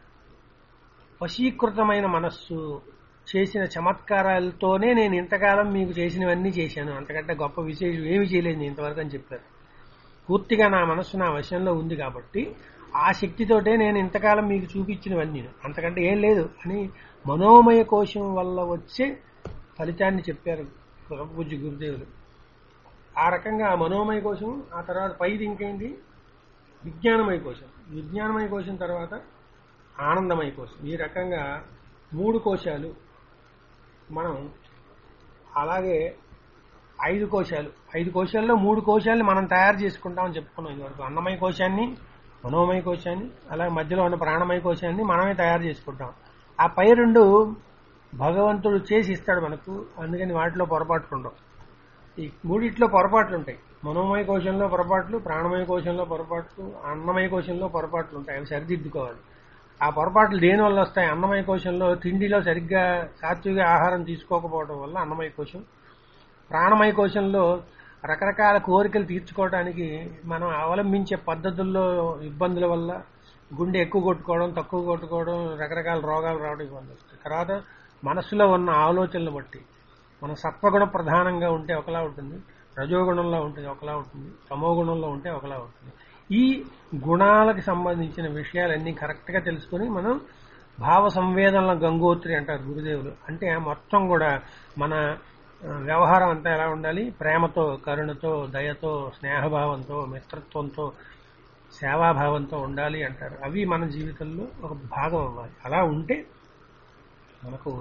వశీకృతమైన మనస్సు చేసిన చమత్కారాలతోనే నేను ఇంతకాలం మీకు చేసినవన్నీ చేశాను అంతకంటే గొప్ప విశేషం ఏమి చేయలేదు నేను ఇంతవరకు అని చెప్పారు పూర్తిగా నా మనస్సు నా వశంలో ఉంది కాబట్టి ఆ శక్తితోటే నేను ఇంతకాలం మీకు చూపించినవన్నీ అంతకంటే ఏం లేదు అని మనోమయ కోశం వల్ల వచ్చే ఫలితాన్ని చెప్పారు పూజ్య గురుదేవులు ఆ రకంగా ఆ మనోమయ కోశం ఆ తర్వాత పైది ఇంకేంటి విజ్ఞానమయ కోశం విజ్ఞానమయ కోశం తర్వాత ఆనందమయ కోశం ఈ రకంగా మూడు కోశాలు మనం అలాగే ఐదు కోశాలు ఐదు కోశాల్లో మూడు కోశాలని మనం తయారు చేసుకుంటామని చెప్పుకున్నాం ఇదివరకు అన్నమయ కోశాన్ని మనోమయ కోశాన్ని అలాగే మధ్యలో ఉన్న ప్రాణమయ కోశాన్ని మనమే తయారు చేసుకుంటాం ఆ పై రెండు భగవంతుడు చేసి ఇస్తాడు మనకు అందుకని వాటిలో పొరపాట్లు ఉండవు ఈ మూడిట్లో పొరపాట్లు ఉంటాయి మనోమయ కోశంలో పొరపాట్లు ప్రాణమయ కోశంలో పొరపాట్లు అన్నమయ కోశంలో పొరపాట్లు ఉంటాయి అవి సరిదిద్దుకోవాలి ఆ పొరపాట్లు దేని వల్ల వస్తాయి అన్నమయ కోశంలో తిండిలో సరిగ్గా సాత్విక ఆహారం తీసుకోకపోవడం వల్ల అన్నమయ కోశం ప్రాణమయ కోశంలో రకరకాల కోరికలు తీర్చుకోవడానికి మనం అవలంబించే పద్ధతుల్లో ఇబ్బందుల వల్ల గుండె ఎక్కువ కొట్టుకోవడం తక్కువ కొట్టుకోవడం రకరకాల రోగాలు రావడం ఇబ్బంది వస్తాయి తర్వాత మనసులో ఉన్న ఆలోచనలు బట్టి మన సత్వగుణ ప్రధానంగా ఉంటే ఒకలా ఉంటుంది రజోగుణంలో ఉంటే ఒకలా ఉంటుంది తమోగుణంలో ఉంటే ఒకలా ఉంటుంది ఈ గుణాలకు సంబంధించిన విషయాలన్నీ కరెక్ట్గా తెలుసుకుని మనం భావ సంవేదనల గంగోత్రి అంటారు గురుదేవులు అంటే మొత్తం కూడా మన ఆ, వ్యవహారం అంతా ఎలా ఉండాలి ప్రేమతో కరుణతో దయతో స్నేహభావంతో మిత్రత్వంతో సేవాభావంతో ఉండాలి అంటారు అవి మన జీవితంలో ఒక భాగం అవ్వాలి అలా ఉంటే మనకు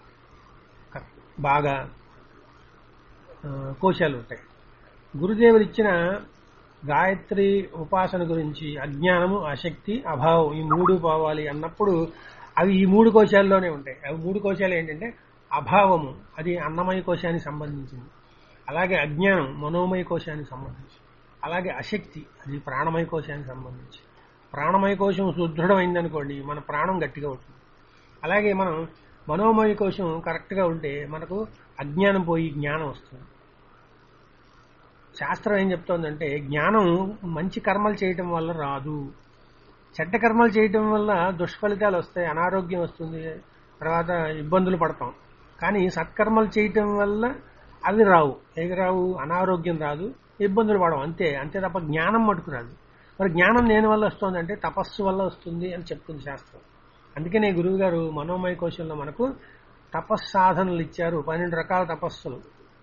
క- బాగా ఆ, కోశాలు ఉంటాయి గురుదేవులు ఇచ్చిన గాయత్రి ఉపాసన గురించి అజ్ఞానము అశక్తి అభావం ఈ మూడు పోవాలి అన్నప్పుడు అవి ఈ మూడు కోశాల్లోనే ఉంటాయి అవి మూడు కోశాలు ఏంటంటే అభావము అది అన్నమయ కోశానికి సంబంధించింది అలాగే అజ్ఞానం మనోమయ కోశానికి సంబంధించి అలాగే అశక్తి అది ప్రాణమయ కోశానికి సంబంధించి ప్రాణమయ కోశం సుదృఢమైందనుకోండి మన ప్రాణం గట్టిగా ఉంటుంది అలాగే మనం మనోమయ కోశం కరెక్ట్గా ఉంటే మనకు అజ్ఞానం పోయి జ్ఞానం వస్తుంది శాస్త్రం ఏం చెప్తోందంటే జ్ఞానం మంచి కర్మలు చేయటం వల్ల రాదు చెడ్డ కర్మలు చేయటం వల్ల దుష్ఫలితాలు వస్తాయి అనారోగ్యం వస్తుంది తర్వాత ఇబ్బందులు పడతాం కానీ సత్కర్మలు చేయటం వల్ల అవి రావు ఏవి రావు అనారోగ్యం రాదు ఇబ్బందులు పడవు అంతే అంతే తప్ప జ్ఞానం మటుకు రాదు మరి జ్ఞానం దేని వల్ల వస్తుందంటే తపస్సు వల్ల వస్తుంది అని చెప్తుంది శాస్త్రం అందుకనే గురువు గారు మనోమయ కోశంలో మనకు తపస్సాధనలు ఇచ్చారు పన్నెండు రకాల తపస్సులు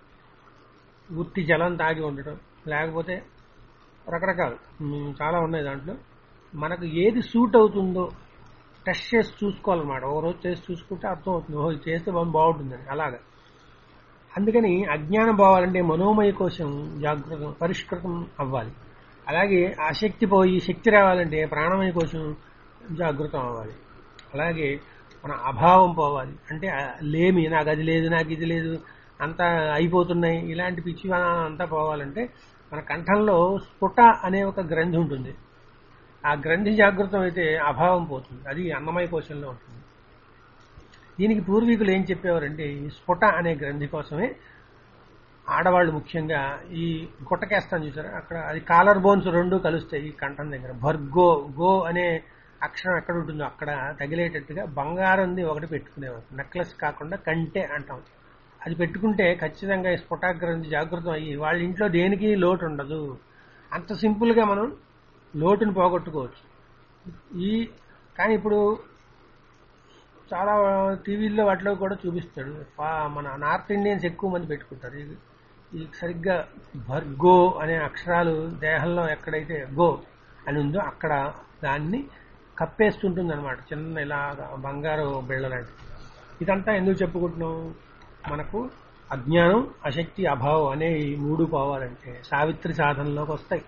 ఉత్తి జలం తాగి ఉండటం లేకపోతే రకరకాలు ఉమ్, చాలా ఉన్నాయి దాంట్లో మనకు ఏది సూట్ అవుతుందో టెస్ట్ చేసి చూసుకోవాలన్నమాట ఓ రోజు చేసి చూసుకుంటే అర్థం అవుతుంది ఓహో ఇది చేస్తే బాగా బాగుంటుందని అలాగా అందుకని అజ్ఞానం పోవాలంటే మనోమయ కోశం జాగృతం పరిష్కృతం అవ్వాలి అలాగే ఆ శక్తి పోయి శక్తి రావాలంటే ప్రాణమయ కోశం జాగృతం అవ్వాలి అలాగే మన అభావం పోవాలి అంటే ఆ లేమి నాకు అది లేదు నాకు ఇది లేదు అంతా అయిపోతున్నాయి ఇలాంటి పిచ్చి అంతా పోవాలంటే మన కంఠంలో స్ఫుట అనే ఒక గ్రంథి ఉంటుంది ఆ గ్రంథి జాగృతం అయితే అభావం పోతుంది అది అన్నమయ కోశంలో ఉంటుంది దీనికి పూర్వీకులు ఏం చెప్పేవారంటే ఈ స్ఫుట అనే గ్రంథి కోసమే ఆడవాళ్ళు ముఖ్యంగా ఈ గుట్టకేస్తాను చూసారా అక్కడ అది కాలర్ బోన్స్ రెండు కలుస్తాయి ఈ కంఠం దగ్గర భర్గో గో అనే అక్షరం ఎక్కడ ఉంటుందో అక్కడ తగిలేటట్టుగా బంగారంది ఒకటి పెట్టుకునేవారు నెక్లెస్ కాకుండా కంటే అంటాం అది పెట్టుకుంటే ఖచ్చితంగా ఈ స్ఫుటాగ్రంథి జాగృతం అయ్యి వాళ్ళ ఇంట్లో దేనికి లోటు ఉండదు అంత సింపుల్ గా మనం లోటుని పోగొట్టుకోవచ్చు ఈ కానీ ఇప్పుడు చాలా టీవీల్లో వాటిలో కూడా చూపిస్తాడు పా- మన నార్త్ ఇండియన్స్ ఎక్కువ మంది పెట్టుకుంటారు ఇది ఈ సరిగ్గా భర్గో అనే అక్షరాలు దేహంలో ఎక్కడైతే గో అని ఉందో అక్కడ దాన్ని కప్పేస్తుంటుంది అనమాట చిన్న ఇలాగా బంగారు బిళ్ళలాంటి ఇదంతా ఎందుకు చెప్పుకుంటున్నాం మనకు అజ్ఞానం అశక్తి అభావం అనే ఈ మూడు పోవాలంటే సావిత్రి సాధనలోకి వస్తాయి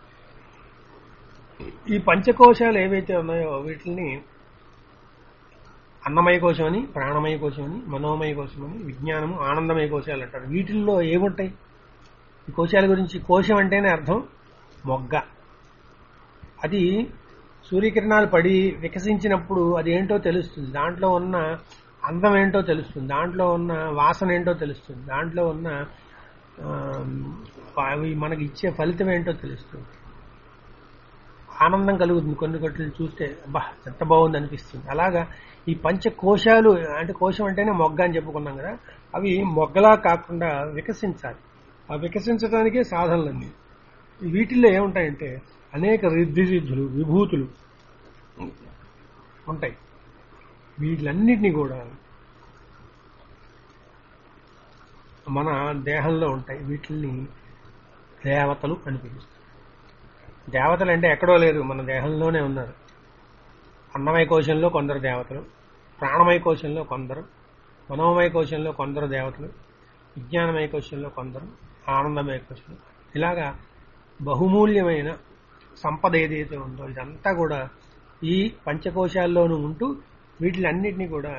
ఈ పంచకోశాలు ఏవైతే ఉన్నాయో వీటిని అన్నమయ కోశం అని ప్రాణమయ కోశం అని మనోమయ కోశం అని విజ్ఞానము ఆనందమయ కోశాలు అంటారు వీటిల్లో ఏముంటాయి ఈ కోశాల గురించి కోశం అంటేనే అర్థం మొగ్గ అది సూర్యకిరణాలు పడి వికసించినప్పుడు అది ఏంటో తెలుస్తుంది దాంట్లో ఉన్న అందం ఏంటో తెలుస్తుంది దాంట్లో ఉన్న వాసన ఏంటో తెలుస్తుంది దాంట్లో ఉన్న ఆ, అవి మనకి ఇచ్చే ఫలితం ఏంటో తెలుస్తుంది ఆనందం కలుగుతుంది కొన్ని కొట్లు చూస్తే అబ్బా ఎంత బాగుంది అనిపిస్తుంది అలాగా ఈ పంచ కోశాలు అంటే కోశం అంటేనే మొగ్గ అని చెప్పుకున్నాం కదా అవి మొగ్గలా కాకుండా వికసించాలి ఆ వికసించడానికే సాధనలన్నీ వీటిల్లో ఏముంటాయంటే అనేక రిద్ధి సిద్ధులు విభూతులు ఉంటాయి వీటిలన్నిటినీ కూడా మన దేహంలో ఉంటాయి వీటిని దేవతలు అని పిలుస్తారు దేవతలు అంటే ఎక్కడో లేదు మన దేహంలోనే ఉన్నారు అన్నమయ కోశంలో కొందరు దేవతలు ప్రాణమయ కోశంలో కొందరు మనోమయ కోశంలో కొందరు దేవతలు విజ్ఞానమయ కోశంలో కొందరు ఆనందమయ కోశంలో ఇలాగా బహుమూల్యమైన సంపద ఏదైతే ఉందో ఇదంతా కూడా ఈ పంచకోశాల్లోనూ ఉంటూ వీటిలన్నిటినీ కూడా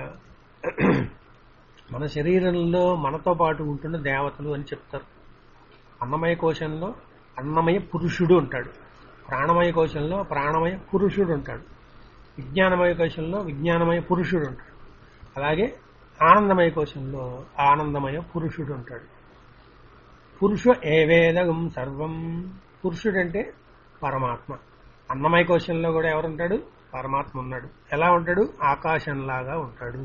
మన శరీరంలో మనతో పాటు ఉంటున్న దేవతలు అని చెప్తారు అన్నమయ కోశంలో అన్నమయ పురుషుడు ఉంటాడు ప్రాణమయ కోశంలో ప్రాణమయ పురుషుడు ఉంటాడు విజ్ఞానమయ కోశంలో విజ్ఞానమయ పురుషుడు ఉంటాడు అలాగే ఆనందమయ కోశంలో ఆనందమయ పురుషుడు ఉంటాడు పురుష ఏవేదగం సర్వం పురుషుడంటే పరమాత్మ అన్నమయ కోశంలో కూడా ఎవరుంటాడు పరమాత్మ ఉన్నాడు ఎలా ఉంటాడు ఆకాశంలాగా ఉంటాడు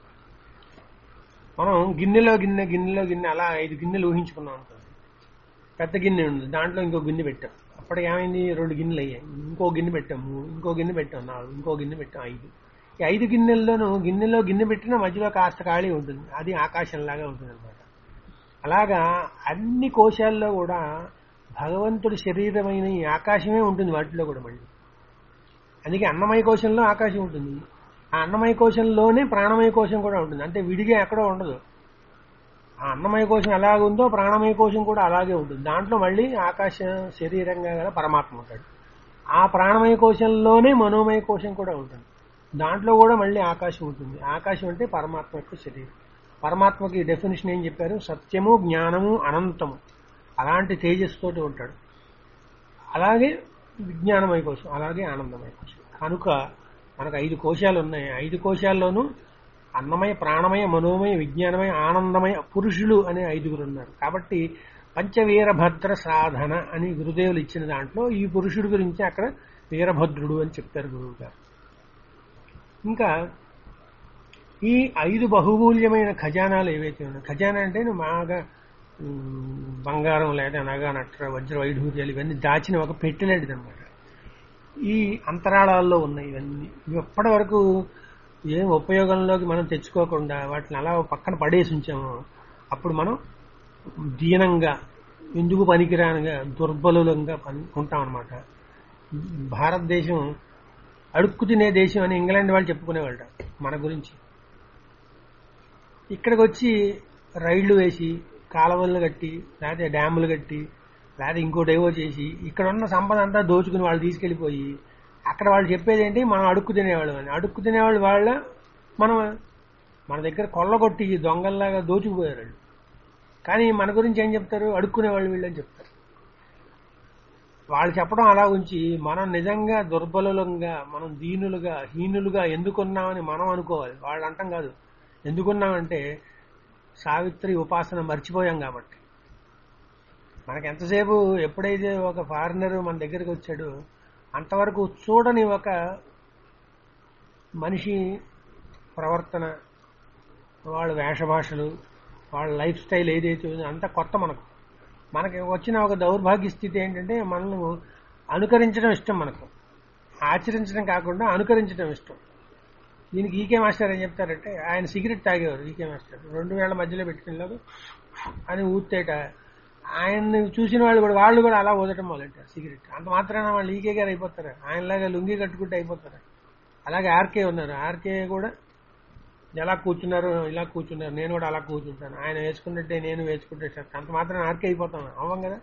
మనం గిన్నెలో గిన్నె గిన్నెలో గిన్నె అలా ఐదు గిన్నెలు ఊహించుకున్నాం అనుకోండి పెద్ద గిన్నె ఉంది దాంట్లో ఇంకో గిన్నె పెట్టాం అప్పటికి ఏమైంది రెండు గిన్నెలు అయ్యాయి ఇంకో గిన్నె పెట్టాం మూడు ఇంకో గిన్నె పెట్టాం నాలుగు ఇంకో గిన్నె పెట్టాం ఐదు ఈ ఐదు గిన్నెల్లోనూ గిన్నెలో గిన్నె పెట్టినా మధ్యలో కాస్త ఖాళీ ఉంటుంది అది ఆకాశంలాగా ఉంటుంది అనమాట అలాగా అన్ని కోశాల్లో కూడా భగవంతుడి శరీరమైన ఈ ఆకాశమే ఉంటుంది వాటిలో కూడా మళ్ళీ అందుకే అన్నమయ కోశంలో ఆకాశం ఉంటుంది ఆ అన్నమయ కోశంలోనే ప్రాణమయ కోశం కూడా ఉంటుంది అంటే విడిగా ఎక్కడో ఉండదు ఆ అన్నమయ కోశం ఎలాగ ఉందో ప్రాణమయ కోశం కూడా అలాగే ఉంటుంది దాంట్లో మళ్ళీ ఆకాశ శరీరంగా గల పరమాత్మ ఉంటాడు ఆ ప్రాణమయ కోశంలోనే మనోమయ కోశం కూడా ఉంటుంది దాంట్లో కూడా మళ్ళీ ఆకాశం ఉంటుంది ఆకాశం అంటే పరమాత్మ యొక్క శరీరం పరమాత్మకి డెఫినేషన్ ఏం చెప్పారు సత్యము జ్ఞానము అనంతము అలాంటి తేజస్సుతోటి ఉంటాడు అలాగే విజ్ఞానమయ కోశం అలాగే ఆనందమయ కోశం కనుక మనకు ఐదు కోశాలు ఉన్నాయి ఐదు కోశాల్లోనూ అన్నమయ ప్రాణమయ మనోమయ విజ్ఞానమయ ఆనందమయ పురుషులు అనే ఐదుగురు ఉన్నారు కాబట్టి పంచవీరభద్ర సాధన అని గురుదేవులు ఇచ్చిన దాంట్లో ఈ పురుషుడి గురించి అక్కడ వీరభద్రుడు అని చెప్తారు గురువు గారు ఇంకా ఈ ఐదు బహుమూల్యమైన ఖజానాలు ఏవైతే ఉన్నాయో ఖజానా అంటే బాగా ఉమ్, బంగారం లేదా నగ నట్ర వజ్ర వైఢూర్యాలు ఇవన్నీ దాచిన ఒక పెట్టెలాంటిది అనమాట ఈ అంతరాళాల్లో ఉన్నాయి ఇవన్నీ ఇవి ఎప్పటి వరకు ఏం ఉపయోగంలోకి మనం తెచ్చుకోకుండా వాటిని అలా పక్కన పడేసి ఉంచాము అప్పుడు మనం దీనంగా ఎందుకు పనికిరానిగా దుర్బలులంగా పని ఉంటాం అనమాట భారతదేశం అడుక్కు తినే దేశం అని ఇంగ్లాండ్ వాళ్ళు చెప్పుకునేవాళ్ళ మన గురించి ఇక్కడికి వచ్చి రైళ్లు వేసి కాలువలు కట్టి లేకపోతే డ్యాములు కట్టి లేకపోతే ఇంకోటి ఏవో చేసి ఇక్కడ ఉన్న సంపద అంతా దోచుకుని వాళ్ళు తీసుకెళ్లిపోయి అక్కడ వాళ్ళు చెప్పేది ఏంటి మనం అడుక్కు తినేవాళ్ళం అని అడుక్కు తినేవాళ్ళు వాళ్ళ మనం మన దగ్గర కొల్లగొట్టి దొంగల్లాగా దోచుకుపోయారు వాళ్ళు కానీ మన గురించి ఏం చెప్తారు అడుక్కునే వాళ్ళు వీళ్ళని చెప్తారు వాళ్ళు చెప్పడం అలా ఉంచి మనం నిజంగా దుర్బలులంగా మనం దీనులుగా హీనులుగా ఎందుకున్నామని మనం అనుకోవాలి వాళ్ళు అంటాం కాదు ఎందుకున్నామంటే సావిత్రి ఉపాసన మర్చిపోయాం కాబట్టి మనకి ఎంతసేపు ఎప్పుడైతే ఒక ఫారినర్ మన దగ్గరికి వచ్చాడో అంతవరకు చూడని ఒక మనిషి ప్రవర్తన వాళ్ళ వేషభాషలు వాళ్ళ లైఫ్ స్టైల్ ఏదైతే ఉందో అంతా కొత్త మనకు మనకి వచ్చిన ఒక దౌర్భాగ్య స్థితి ఏంటంటే మనల్ని అనుకరించడం ఇష్టం మనకు ఆచరించడం కాకుండా అనుకరించడం ఇష్టం దీనికి ఈకే మాస్టర్ ఏం చెప్తారంటే ఆయన సిగరెట్ తాగేవారు ఈకే మాస్టర్ రెండు వేల మధ్యలో పెట్టుకునేలాగా అని ఊతేట ఆయన్ని చూసిన వాళ్ళు కూడా వాళ్ళు కూడా అలా ఊదటం మొదలెట్టారు సిగరెట్ అంత మాత్రాన వాళ్ళు ఈకే గారు అయిపోతారు ఆయనలాగా లుంగి కట్టుకుంటే అయిపోతారు అలాగే ఆర్కే ఉన్నారు ఆర్కే కూడా ఎలా కూర్చున్నారు ఇలా కూర్చున్నారు నేను కూడా అలా కూర్చుంటాను ఆయన వేసుకున్నట్టే నేను వేసుకుంటే షర్ట్ అంత మాత్రం ఆర్కే అయిపోతాను అవ్వం కదా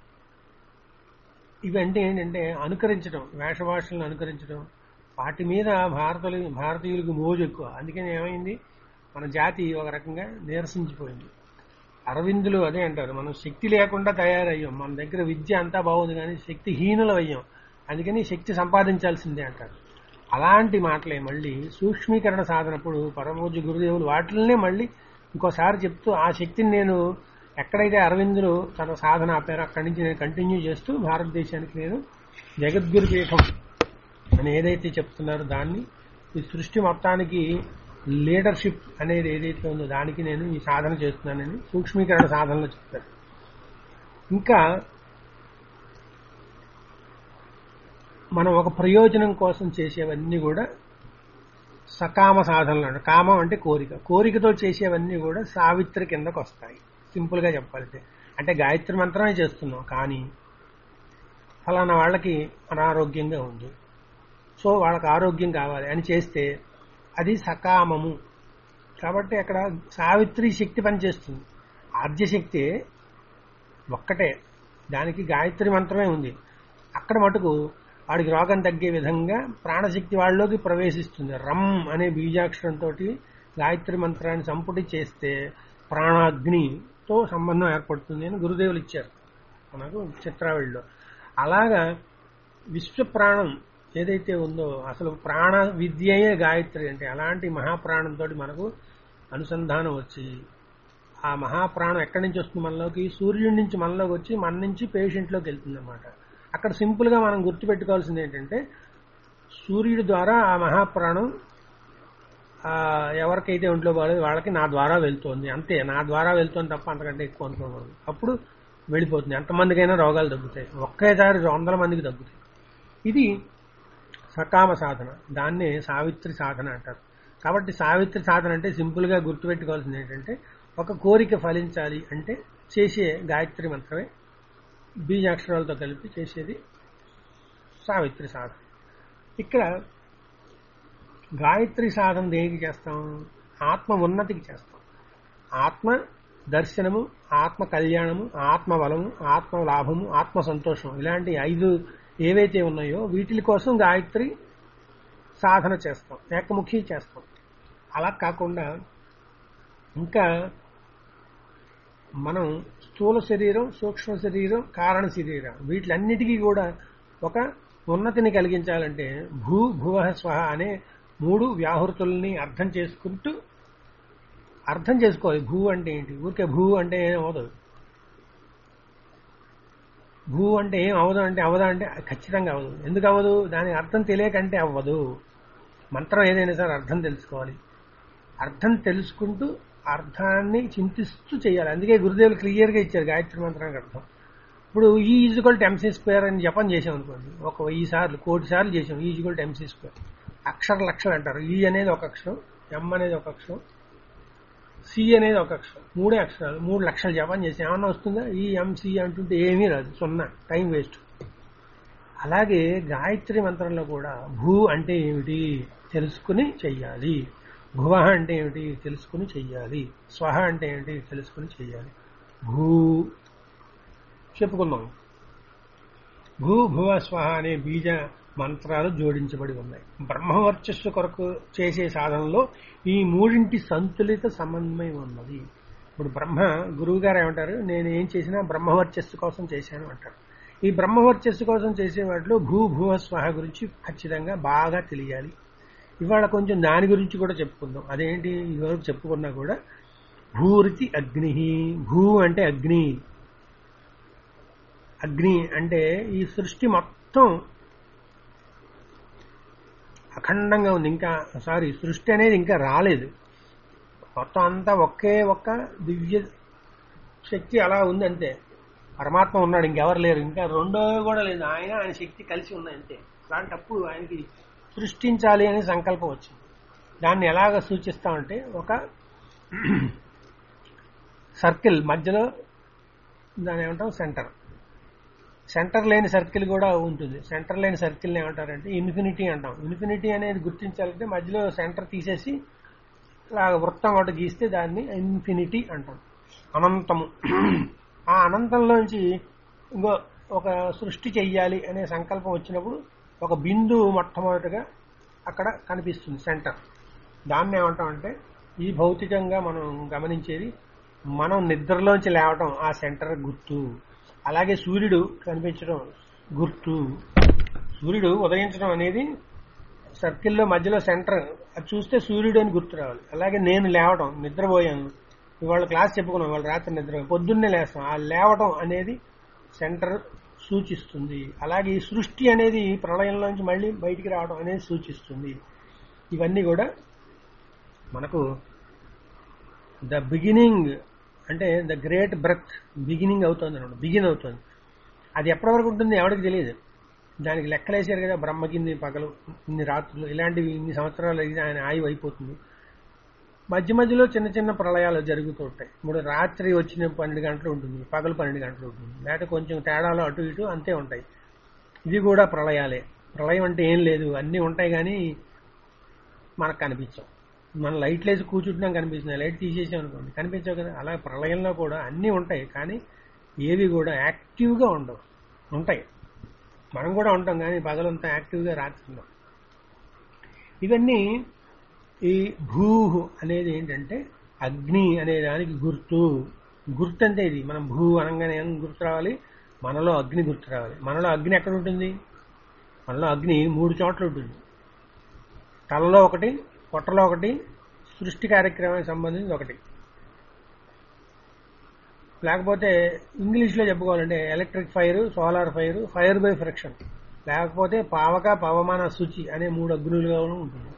ఇవంటే ఏంటంటే అనుకరించడం వేషభాషలను అనుకరించడం వాటి మీద భారతీయులు భారతీయులకు మోజు ఎక్కువ అందుకని ఏమైంది మన జాతి ఒక రకంగా నీరసించిపోయింది అరవిందులు అదే అంటారు మనం శక్తి లేకుండా తయారయ్యాం మన దగ్గర విద్య అంతా బాగుంది కానీ శక్తి హీనులు అయ్యాం అందుకని శక్తి సంపాదించాల్సిందే అంటారు అలాంటి మాటలే మళ్ళీ సూక్ష్మీకరణ సాధనప్పుడు పరమోజు గురుదేవులు వాటిల్నే మళ్ళీ ఇంకోసారి చెప్తూ ఆ శక్తిని నేను ఎక్కడైతే అరవిందులు తన సాధన ఆపారో అక్కడి నుంచి నేను కంటిన్యూ చేస్తూ భారతదేశానికి నేను జగద్గురు పీఠం అని ఏదైతే చెప్తున్నారో దాన్ని ఈ సృష్టి మొత్తానికి లీడర్షిప్ అనేది ఏదైతే ఉందో దానికి నేను ఈ సాధన చేస్తున్నానని సూక్ష్మీకరణ సాధనలో చెప్తారు ఇంకా మనం ఒక ప్రయోజనం కోసం చేసేవన్నీ కూడా సకామ సాధనలు అంటారు కామం అంటే కోరిక కోరికతో చేసేవన్నీ కూడా సావిత్రి కిందకు వస్తాయి సింపుల్ గా చెప్పాలంటే అంటే గాయత్రి మంత్రమే చేస్తున్నాం కానీ ఫలానా వాళ్ళకి అనారోగ్యంగా ఉంది సో వాళ్ళకి ఆరోగ్యం కావాలి అని చేస్తే అది సకామము కాబట్టి అక్కడ సావిత్రి శక్తి పనిచేస్తుంది ఆద్యశక్తి ఒక్కటే దానికి గాయత్రి మంత్రమే ఉంది అక్కడ మటుకు వాడికి రోగం తగ్గే విధంగా ప్రాణశక్తి వాళ్ళలోకి ప్రవేశిస్తుంది రమ్ అనే బీజాక్షరంతో గాయత్రి మంత్రాన్ని సంపుటి చేస్తే ప్రాణాగ్నితో సంబంధం ఏర్పడుతుంది అని గురుదేవులు ఇచ్చారు మనకు చిత్రావళిలో అలాగా విశ్వ ప్రాణం ఏదైతే ఉందో అసలు ప్రాణ విద్యయే గాయత్రి అంటే అలాంటి మహాప్రాణంతో మనకు అనుసంధానం వచ్చి ఆ మహాప్రాణం ఎక్కడి నుంచి వస్తుంది మనలోకి సూర్యుడి నుంచి మనలోకి వచ్చి మన నుంచి పేషెంట్లోకి వెళ్తుంది అనమాట అక్కడ సింపుల్ గా మనం గుర్తుపెట్టుకోవాల్సింది ఏంటంటే సూర్యుడి ద్వారా ఆ మహాప్రాణం ఆ, ఎవరికైతే ఒంట్లో బాగాలేదు వాళ్ళకి నా ద్వారా వెళ్తోంది అంతే నా ద్వారా వెళ్తోంది తప్ప అంతకంటే ఎక్కువ అనుకోకూడదు అప్పుడు వెళ్ళిపోతుంది ఎంతమందికైనా రోగాలు తగ్గుతాయి ఒకేసారి వందల మందికి తగ్గుతాయి ఇది సకామ సాధన దాన్నే సావిత్రి సాధన అంటారు కాబట్టి సావిత్రి సాధన అంటే సింపుల్ గా గుర్తుపెట్టుకోవాల్సింది ఏంటంటే ఒక కోరిక ఫలించాలి అంటే చేసే గాయత్రి మంత్రమే బీజాక్షరాలతో కలిపి చేసేది సావిత్రి సాధన ఇక్కడ గాయత్రి సాధన దేనికి చేస్తాం ఆత్మ ఉన్నతికి చేస్తాం ఆత్మ దర్శనము ఆత్మ కళ్యాణము ఆత్మ బలము ఆత్మ లాభము ఆత్మ సంతోషం ఇలాంటి ఐదు ఏవైతే ఉన్నాయో వీటి కోసం గాయత్రి సాధన చేస్తాం ఏకముఖి చేస్తాం అలా కాకుండా ఇంకా మనం స్థూల శరీరం సూక్ష్మ శరీరం కారణ శరీరం వీటిలన్నిటికీ కూడా ఒక ఉన్నతిని కలిగించాలంటే భూ భువ స్వహ అనే మూడు వ్యాహృతుల్ని అర్థం చేసుకుంటూ అర్థం చేసుకోవాలి భూ అంటే ఏంటి ఊరికే భూ అంటే ఏం అవదు భూ అంటే ఏం అవదు అంటే అవదా అంటే ఖచ్చితంగా అవదు ఎందుకు అవ్వదు దాని అర్థం తెలియకంటే అవ్వదు మంత్రం ఏదైనా సరే అర్థం తెలుసుకోవాలి అర్థం తెలుసుకుంటూ అర్థాన్ని చింతిస్తూ చేయాలి అందుకే గురుదేవులు క్లియర్ గా ఇచ్చారు గాయత్రి మంత్రానికి అర్థం ఇప్పుడు ఈ ఈజ్వల్ టు ఎంసీ స్క్వేర్ అని జపం చేసాం అనుకోండి ఒక వెయ్యి సార్లు కోటి సార్లు చేసాం ఈజ్వల్ టు ఎంసీ స్క్వేర్ అక్షర లక్షలు అంటారు ఈ అనేది ఒక అక్షరం ఎం అనేది ఒక అక్షరం సి అనేది ఒక అక్షరం మూడే అక్షరాలు మూడు లక్షలు జపం చేసి ఏమన్నా వస్తుందా ఈ ఎంసి అంటుంటే ఏమీ రాదు సున్నా టైం వేస్ట్ అలాగే గాయత్రి మంత్రంలో కూడా భూ అంటే ఏమిటి తెలుసుకుని చెయ్యాలి భువ అంటే ఏమిటి తెలుసుకుని చెయ్యాలి స్వహ అంటే ఏమిటి తెలుసుకుని చెయ్యాలి భూ చెప్పుకుందాం భూ భువ స్వహ అనే బీజ మంత్రాలు జోడించబడి ఉన్నాయి బ్రహ్మవర్చస్సు కొరకు చేసే సాధనలో ఈ మూడింటి సంతులిత సమన్వయం ఉన్నది ఇప్పుడు బ్రహ్మ గురువు గారు ఏమంటారు నేను ఏం చేసినా బ్రహ్మవర్చస్సు కోసం చేశాను అంటారు ఈ బ్రహ్మవర్చస్సు కోసం చేసే వాటిలో భూ భూవ స్వాహ గురించి ఖచ్చితంగా బాగా తెలియాలి ఇవాళ కొంచెం దాని గురించి కూడా చెప్పుకుందాం అదేంటి ఇదివరకు చెప్పుకున్నా కూడా భూరితి అగ్ని భూ అంటే అగ్ని అగ్ని అంటే ఈ సృష్టి మొత్తం అఖండంగా ఉంది ఇంకా సారీ సృష్టి అనేది ఇంకా రాలేదు మొత్తం అంతా ఒకే ఒక్క దివ్య శక్తి అలా ఉంది అంతే పరమాత్మ ఉన్నాడు ఇంకెవరు లేరు ఇంకా రెండో కూడా లేదు ఆయన ఆయన శక్తి కలిసి ఉన్నాయి అంతే అలాంటప్పుడు ఆయనకి సృష్టించాలి అనే సంకల్పం వచ్చింది దాన్ని ఎలాగ సూచిస్తామంటే ఒక సర్కిల్ మధ్యలో దాని ఏమంటాం సెంటర్ సెంటర్ లేని సర్కిల్ కూడా ఉంటుంది సెంటర్ లేని సర్కిల్ ఏమంటారంటే ఇన్ఫినిటీ అంటాం ఇన్ఫినిటీ అనేది గుర్తించాలంటే మధ్యలో సెంటర్ తీసేసి ఇలా వృత్తం ఒకటి గీస్తే దాన్ని ఇన్ఫినిటీ అంటాం అనంతము ఆ అనంతంలోంచి ఇంకో ఒక సృష్టి చెయ్యాలి అనే సంకల్పం వచ్చినప్పుడు ఒక బిందువు మొట్టమొదటిగా అక్కడ కనిపిస్తుంది సెంటర్ దాన్ని ఏమంటామంటే ఈ భౌతికంగా మనం గమనించేది మనం నిద్రలోంచి లేవటం ఆ సెంటర్ గుర్తు అలాగే సూర్యుడు కనిపించడం గుర్తు సూర్యుడు ఉదయించడం అనేది సర్కిల్లో మధ్యలో సెంటర్ అది చూస్తే సూర్యుడు అని గుర్తు రావాలి అలాగే నేను లేవటం నిద్రపోయాను ఇవాళ క్లాస్ చెప్పుకున్నాం ఇవాళ రాత్రి నిద్ర పొద్దున్నే లేస్తాం ఆ లేవటం అనేది సెంటర్ సూచిస్తుంది అలాగే ఈ సృష్టి అనేది ప్రళయంలోంచి మళ్ళీ బయటికి రావడం అనేది సూచిస్తుంది ఇవన్నీ కూడా మనకు ద బిగినింగ్ అంటే ద గ్రేట్ బ్రెత్ బిగినింగ్ అవుతుంది అనమాట బిగిన్ అవుతుంది అది ఎప్పటి వరకు ఉంటుంది ఎవరికి తెలియదు దానికి లెక్కలేసారు కదా బ్రహ్మకింది పగలు ఇన్ని రాత్రులు ఇలాంటివి ఇన్ని సంవత్సరాలు అయితే ఆయన ఆయువు అయిపోతుంది మధ్య మధ్యలో చిన్న చిన్న ప్రళయాలు జరుగుతూ ఉంటాయి ఇప్పుడు రాత్రి వచ్చిన పన్నెండు గంటలు ఉంటుంది పగలు పన్నెండు గంటలు ఉంటుంది లేకపోతే కొంచెం తేడాలు అటు ఇటు అంతే ఉంటాయి ఇది కూడా ప్రళయాలే ప్రళయం అంటే ఏం లేదు అన్నీ ఉంటాయి కానీ మనకు కనిపించవు మనం లైట్లు వేసి కూర్చుంటున్నాం కనిపిస్తున్నాయి లైట్ తీసేసాం అనుకోండి కనిపించవు కదా అలా ప్రళయంలో కూడా అన్నీ ఉంటాయి కానీ ఏవి కూడా యాక్టివ్గా ఉండవు ఉంటాయి మనం కూడా ఉంటాం కానీ పగలంతా యాక్టివ్గా రాత్రి ఉన్నాం ఇవన్నీ ఈ భూ అనేది ఏంటంటే అగ్ని అనే దానికి గుర్తు గుర్తు అంటే ఇది మనం భూ అనగానే ఏం గుర్తు రావాలి మనలో అగ్ని గుర్తు రావాలి మనలో అగ్ని ఎక్కడ ఉంటుంది మనలో అగ్ని మూడు చోట్ల ఉంటుంది తలలో ఒకటి పొట్టలో ఒకటి సృష్టి కార్యక్రమానికి సంబంధించి ఒకటి లేకపోతే ఇంగ్లీష్లో చెప్పుకోవాలంటే electric fire solar fire fire by friction లేకపోతే పావక పవమాన శుచి అనే మూడు అగ్నులుగా ఉంటుంది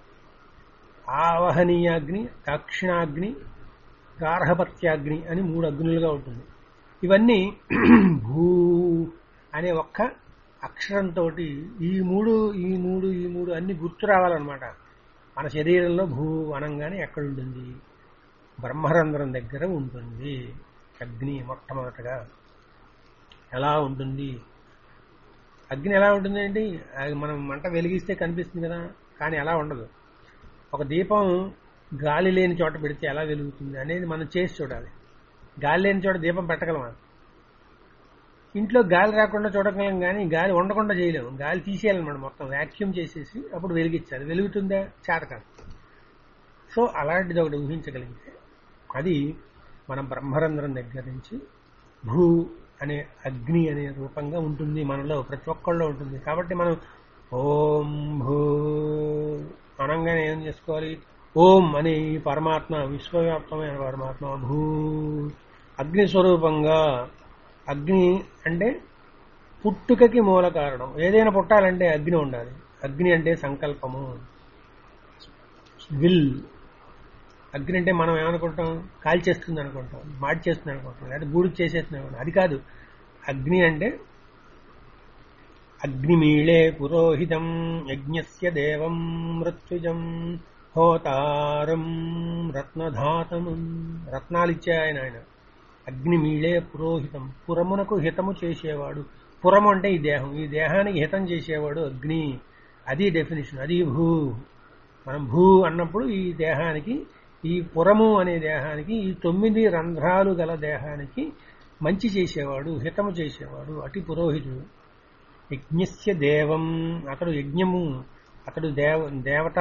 ఆవహనీయాగ్ని దక్షిణాగ్ని గార్హపత్యాగ్ని అని మూడు అగ్నులుగా ఉంటుంది ఇవన్నీ భూ అనే ఒక్క అక్షరంతో ఈ మూడు ఈ మూడు ఈ మూడు అన్ని గుర్తు రావాలన్నమాట మన శరీరంలో భూ అనంగానే ఎక్కడుంటుంది బ్రహ్మరంధ్రం దగ్గర ఉంటుంది అగ్ని మొట్టమొదటగా ఎలా ఉంటుంది అగ్ని ఎలా ఉంటుంది ఏంటి అది మనం మంట వెలిగిస్తే కనిపిస్తుంది కదా కానీ అలా ఉండదు ఒక దీపం గాలి లేని చోట పెడితే ఎలా వెలుగుతుంది అనేది మనం చేసి చూడాలి గాలి లేని చోట దీపం పెట్టగలమా ఇంట్లో గాలి రాకుండా చూడగలం కానీ గాలి ఉండకుండా చేయలేము గాలి తీసేయాలన్నమాట మొత్తం వ్యాక్యూమ్ చేసేసి అప్పుడు వెలిగించాలి వెలుగుతుందా చేత కాదు సో అలాంటిది ఒకటి ఊహించగలిగితే అది మన బ్రహ్మరంధ్రం దగ్గర నుంచి భూ అనే అగ్ని అనే రూపంగా ఉంటుంది మనలో ప్రతి ఒక్కళ్ళలో ఉంటుంది కాబట్టి మనం ఓం భూ అనంగానే ఏం చేసుకోవాలి ఓం అనే ఈ పరమాత్మ విశ్వవ్యాప్తమైన పరమాత్మ భూ అగ్ని స్వరూపంగా అగ్ని అంటే పుట్టుకకి మూల కారణం ఏదైనా పుట్టాలంటే అగ్ని ఉండాలి అగ్ని అంటే సంకల్పము విల్ అగ్ని అంటే మనం ఏమనుకుంటాం కాల్ చేస్తుంది అనుకుంటాం మాడి చేస్తుంది అనుకుంటాం లేదా గూడు చేసేస్తుంది అనుకుంటాం అది కాదు అగ్ని అంటే అగ్నిమీళే పురోహితం యజ్ఞస్య దేవం మృత్యుజం హోతారం రత్నధాతమం రత్నాలు ఇచ్చే ఆయన ఆయన అగ్నిమీళే పురోహితం పురమునకు హితము చేసేవాడు పురము అంటే ఈ దేహం ఈ దేహానికి హితం చేసేవాడు అగ్ని అది డెఫినేషన్ అది భూ మనం భూ అన్నప్పుడు ఈ దేహానికి ఈ పురము అనే దేహానికి ఈ తొమ్మిది రంధ్రాలు గల దేహానికి మంచి చేసేవాడు హితము చేసేవాడు అటు పురోహితుడు యజ్ఞస్య దేవం అతడు యజ్ఞము అతడు దేవ దేవత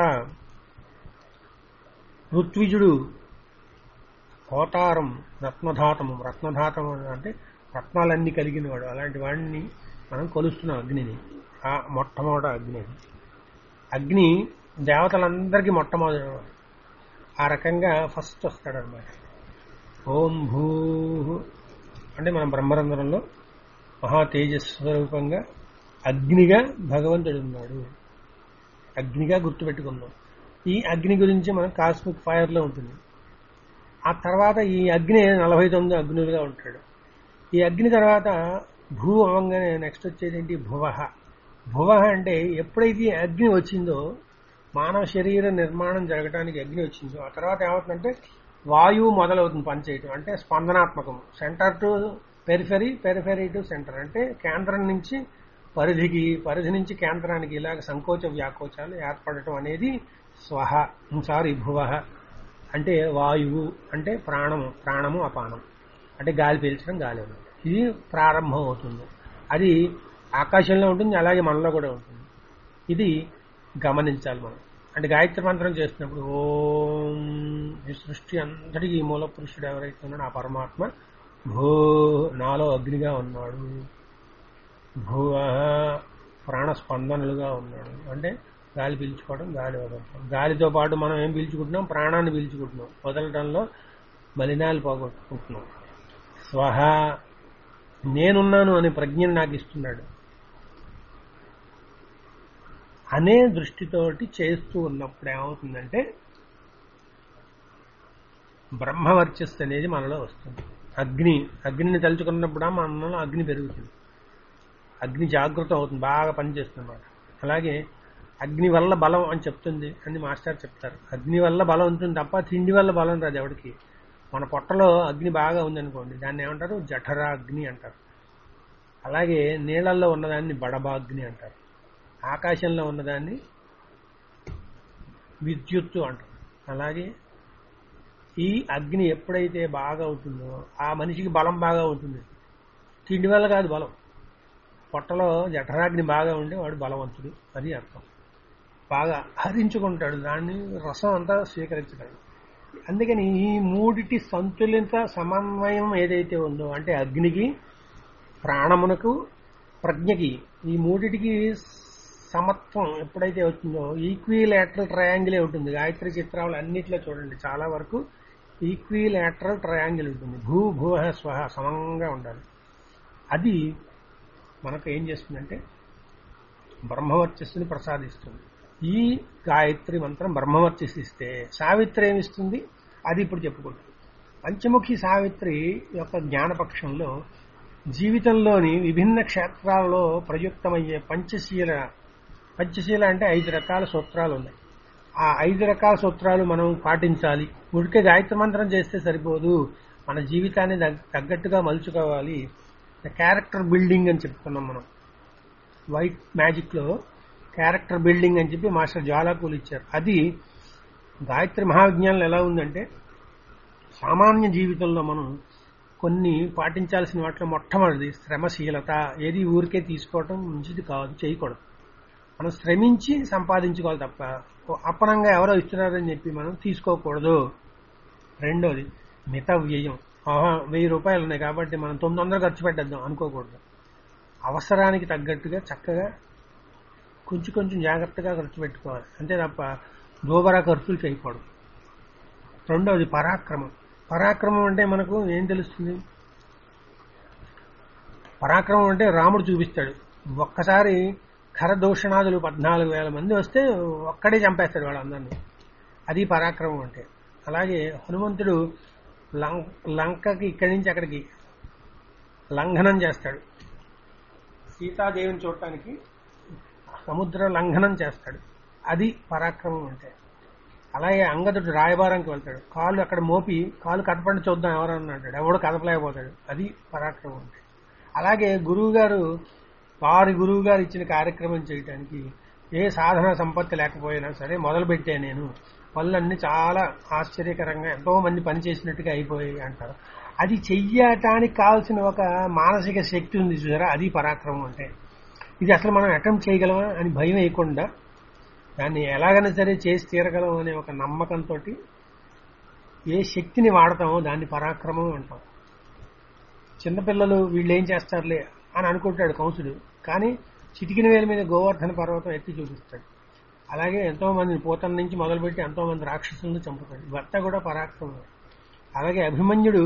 ఋత్విజుడు హోతారం రత్నధాతము రత్నధాతము అంటే రత్నాలన్నీ కలిగిన వాడు అలాంటి వాడిని మనం కొలుస్తున్నాం అగ్నిని ఆ మొట్టమొదట అగ్ని అది. అగ్ని దేవతలందరికీ మొట్టమొదటి వాడు. ఆ రకంగా ఫస్ట్ వస్తాడు అనమాట ఓం భూ అంటే మన బ్రహ్మరంధ్రంలో మహా తేజస్వరూపంగా అగ్నిగా భగవంతుడు ఉన్నాడు అగ్నిగా గుర్తుపెట్టుకుందాం ఈ అగ్ని గురించి మనం కాస్మిక్ ఫైర్ లో ఉంటుంది ఆ తర్వాత ఈ అగ్ని నలభై తొమ్మిది అగ్నులుగా ఉంటాడు ఈ అగ్ని తర్వాత భూ అవంగానే నెక్స్ట్ వచ్చేది ఏంటి భువహ భువహ అంటే ఎప్పుడైతే ఈ అగ్ని వచ్చిందో మానవ శరీర నిర్మాణం జరగడానికి అగ్ని వచ్చిందో ఆ తర్వాత ఏమవుతుందంటే వాయువు మొదలవుతుంది పనిచేయటం అంటే స్పందనాత్మకం centre to periphery periphery to centre అంటే కేంద్రం నుంచి పరిధికి పరిధి నుంచి కేంద్రానికి ఇలాగ సంకోచ వ్యాకోచాలు ఏర్పడటం అనేది స్వహ సారీ భువహ అంటే వాయువు అంటే ప్రాణము ప్రాణము అపానం అంటే గాలి పీల్చడం గాలి వదలడం. ఇది ప్రారంభం అవుతుంది అది ఆకాశంలో ఉంటుంది అలాగే మనలో కూడా ఉంటుంది ఇది గమనించాలి మనం అంటే గాయత్రి మంత్రం చేస్తున్నప్పుడు ఓం ఈ సృష్టి అంతటికి ఈ మూల పురుషుడు ఎవరైతే ఉన్నాడో ఆ పరమాత్మ భూ నాలో అగ్నిగా ఉన్నాడు భువ ప్రాణ స్పందనలుగా ఉన్నాడు అంటే గాలి పీల్చుకోవడం గాలి వదలటం గాలితో పాటు మనం ఏం పీల్చుకుంటున్నాం ప్రాణాన్ని పీల్చుకుంటున్నాం వదలటంలో మలినాలు పోగొట్టుకుంటున్నాం స్వహ నేనున్నాను అనే ప్రజ్ఞను నాకు ఇస్తున్నాడు అనే దృష్టితోటి చేస్తూ ఉన్నప్పుడు ఏమవుతుందంటే బ్రహ్మవర్చస్సు అనేది మనలో వస్తుంది అగ్ని అగ్నిని తలుచుకున్నప్పుడు మనలో అగ్ని పెరుగుతుంది అగ్ని జాగృతం అవుతుంది బాగా పనిచేస్తుందన్నమాట అలాగే అగ్ని వల్ల బలం అని చెప్తుంది అని మాస్టర్ చెప్తారు అగ్ని వల్ల బలం ఉంటుంది తప్ప తిండి వల్ల బలం రాదు ఎవరికి మన పొట్టలో అగ్ని బాగా ఉందనుకోండి దాన్ని ఏమంటారు జఠరా అగ్ని అంటారు అలాగే నీళ్ళల్లో ఉన్నదాన్ని బడబాగ్ని అంటారు ఆకాశంలో ఉన్నదాన్ని విద్యుత్తు అంటారు అలాగే ఈ అగ్ని ఎప్పుడైతే బాగా అవుతుందో ఆ మనిషికి బలం బాగా ఉంటుంది తిండి వల్ల కాదు బలం పొట్టలో జఠరాగ్ని బాగా ఉంటే వాడు బలవంతుడు అది అర్థం బాగా హరించుకుంటాడు దాన్ని రసం అంతా స్వీకరించగలడు అందుకని ఈ మూడిటి సంతులిత సమన్వయం ఏదైతే ఉందో అంటే అగ్నికి ప్రాణమునకు ప్రజ్ఞకి ఈ మూడిటికి సమత్వం ఎప్పుడైతే వచ్చిందో ఈక్విలాటరల్ ట్రయాంగిలే ఉంటుంది గాయత్రి చిత్రాలు అన్నిట్లో చూడండి చాలా వరకు ఈక్విలాటరల్ ట్రయాంగిల్ ఉంటుంది భూ భూ స్వహ సమంగా ఉండాలి అది మనకు ఏం చేస్తుందంటే బ్రహ్మవర్చస్సుని ప్రసాదిస్తుంది ఈ గాయత్రి మంత్రం బ్రహ్మవర్చస్సు ఇస్తే సావిత్రి ఏమిస్తుంది అది ఇప్పుడు చెప్పుకుంటాం పంచముఖి సావిత్రి యొక్క జ్ఞానపక్షంలో జీవితంలోని విభిన్న క్షేత్రాల్లో ప్రయుక్తమయ్యే పంచశీల పంచశీల అంటే ఐదు రకాల సూత్రాలు ఉన్నాయి ఆ ఐదు రకాల సూత్రాలు మనం పాటించాలి ఉడికే గాయత్రి మంత్రం చేస్తే సరిపోదు మన జీవితాన్ని దగ్- తగ్గట్టుగా మలుచుకోవాలి క్యారెక్టర్ బిల్డింగ్ అని చెప్పుకున్నాం మనం వైట్ మ్యాజిక్ లో క్యారెక్టర్ బిల్డింగ్ అని చెప్పి మాస్టర్ జ్వాలాకూలు ఇచ్చారు అది గాయత్రి మహావిజ్ఞానం ఎలా ఉందంటే సామాన్య జీవితంలో మనం కొన్ని పాటించాల్సిన వాటిలో మొట్టమొదటిది శ్రమశీలత ఏది ఊరికే తీసుకోవటం మంచిది కాదు చేయకూడదు మనం శ్రమించి సంపాదించుకోవాలి తప్ప ఓ అప్పనంగా ఎవరో ఇస్తున్నారని చెప్పి మనం తీసుకోకూడదు రెండోది మిత వ్యయం ఆహా వెయ్యి రూపాయలు ఉన్నాయి కాబట్టి మనం తొమ్మిది వందలు ఖర్చు పెట్టేద్దాం అనుకోకూడదు అవసరానికి తగ్గట్టుగా చక్కగా కొంచెం కొంచెం జాగ్రత్తగా ఖర్చు పెట్టుకోవాలి అంతే తప్ప దోబరా ఖర్చులు చేయకూడదు రెండవది పరాక్రమం పరాక్రమం అంటే మనకు ఏం తెలుస్తుంది పరాక్రమం అంటే రాముడు చూపిస్తాడు ఒక్కసారి ఖరదూషణాదులు పద్నాలుగు వేల మంది వస్తే ఒక్కడే చంపేస్తాడు వాళ్ళందరినీ అది పరాక్రమం అంటే అలాగే హనుమంతుడు లం- లంకకి ఇక్కడి నుంచి అక్కడికి లంఘనం చేస్తాడు సీతాదేవిని చూడటానికి సముద్ర లంఘనం చేస్తాడు అది పరాక్రమం అంటే అలాగే అంగదుడు రాయబారంకి వెళ్తాడు కాలు అక్కడ మోపి కాలు కదపండి చూద్దాం ఎవరన్నా అంటాడు ఎవడు కదపలేకపోతాడు అది పరాక్రమం అంటే అలాగే గురువు గారు వారి గురువు గారు ఇచ్చిన కార్యక్రమం చేయడానికి ఏ సాధన సంపత్తి లేకపోయినా సరే మొదలు పెట్టే నేను పనులన్నీ చాలా ఆశ్చర్యకరంగా ఎంతో మంది పనిచేసినట్టుగా అయిపోయాయి అంటారు అది చెయ్యటానికి కావాల్సిన ఒక మానసిక శక్తి ఉంది చూసారా అది పరాక్రమం అంటే ఇది అసలు మనం అటెంప్ట్ చేయగలమా అని భయం వేయకుండా దాన్ని ఎలాగైనా సరే చేసి తీరగలం అనే ఒక నమ్మకంతో ఏ శక్తిని వాడతామో దాన్ని పరాక్రమం అంటాం చిన్నపిల్లలు వీళ్ళు ఏం చేస్తారులే అని అనుకుంటాడు కంసుడు కానీ చిటికిన వేల మీద గోవర్ధన పర్వతం ఎత్తి చూపిస్తాడు అలాగే ఎంతో మందిని పూతన నుంచి మొదలుపెట్టి ఎంతో మంది రాక్షసులను చంపుతాడు భర్త కూడా పరాక్రమం అలాగే అభిమన్యుడు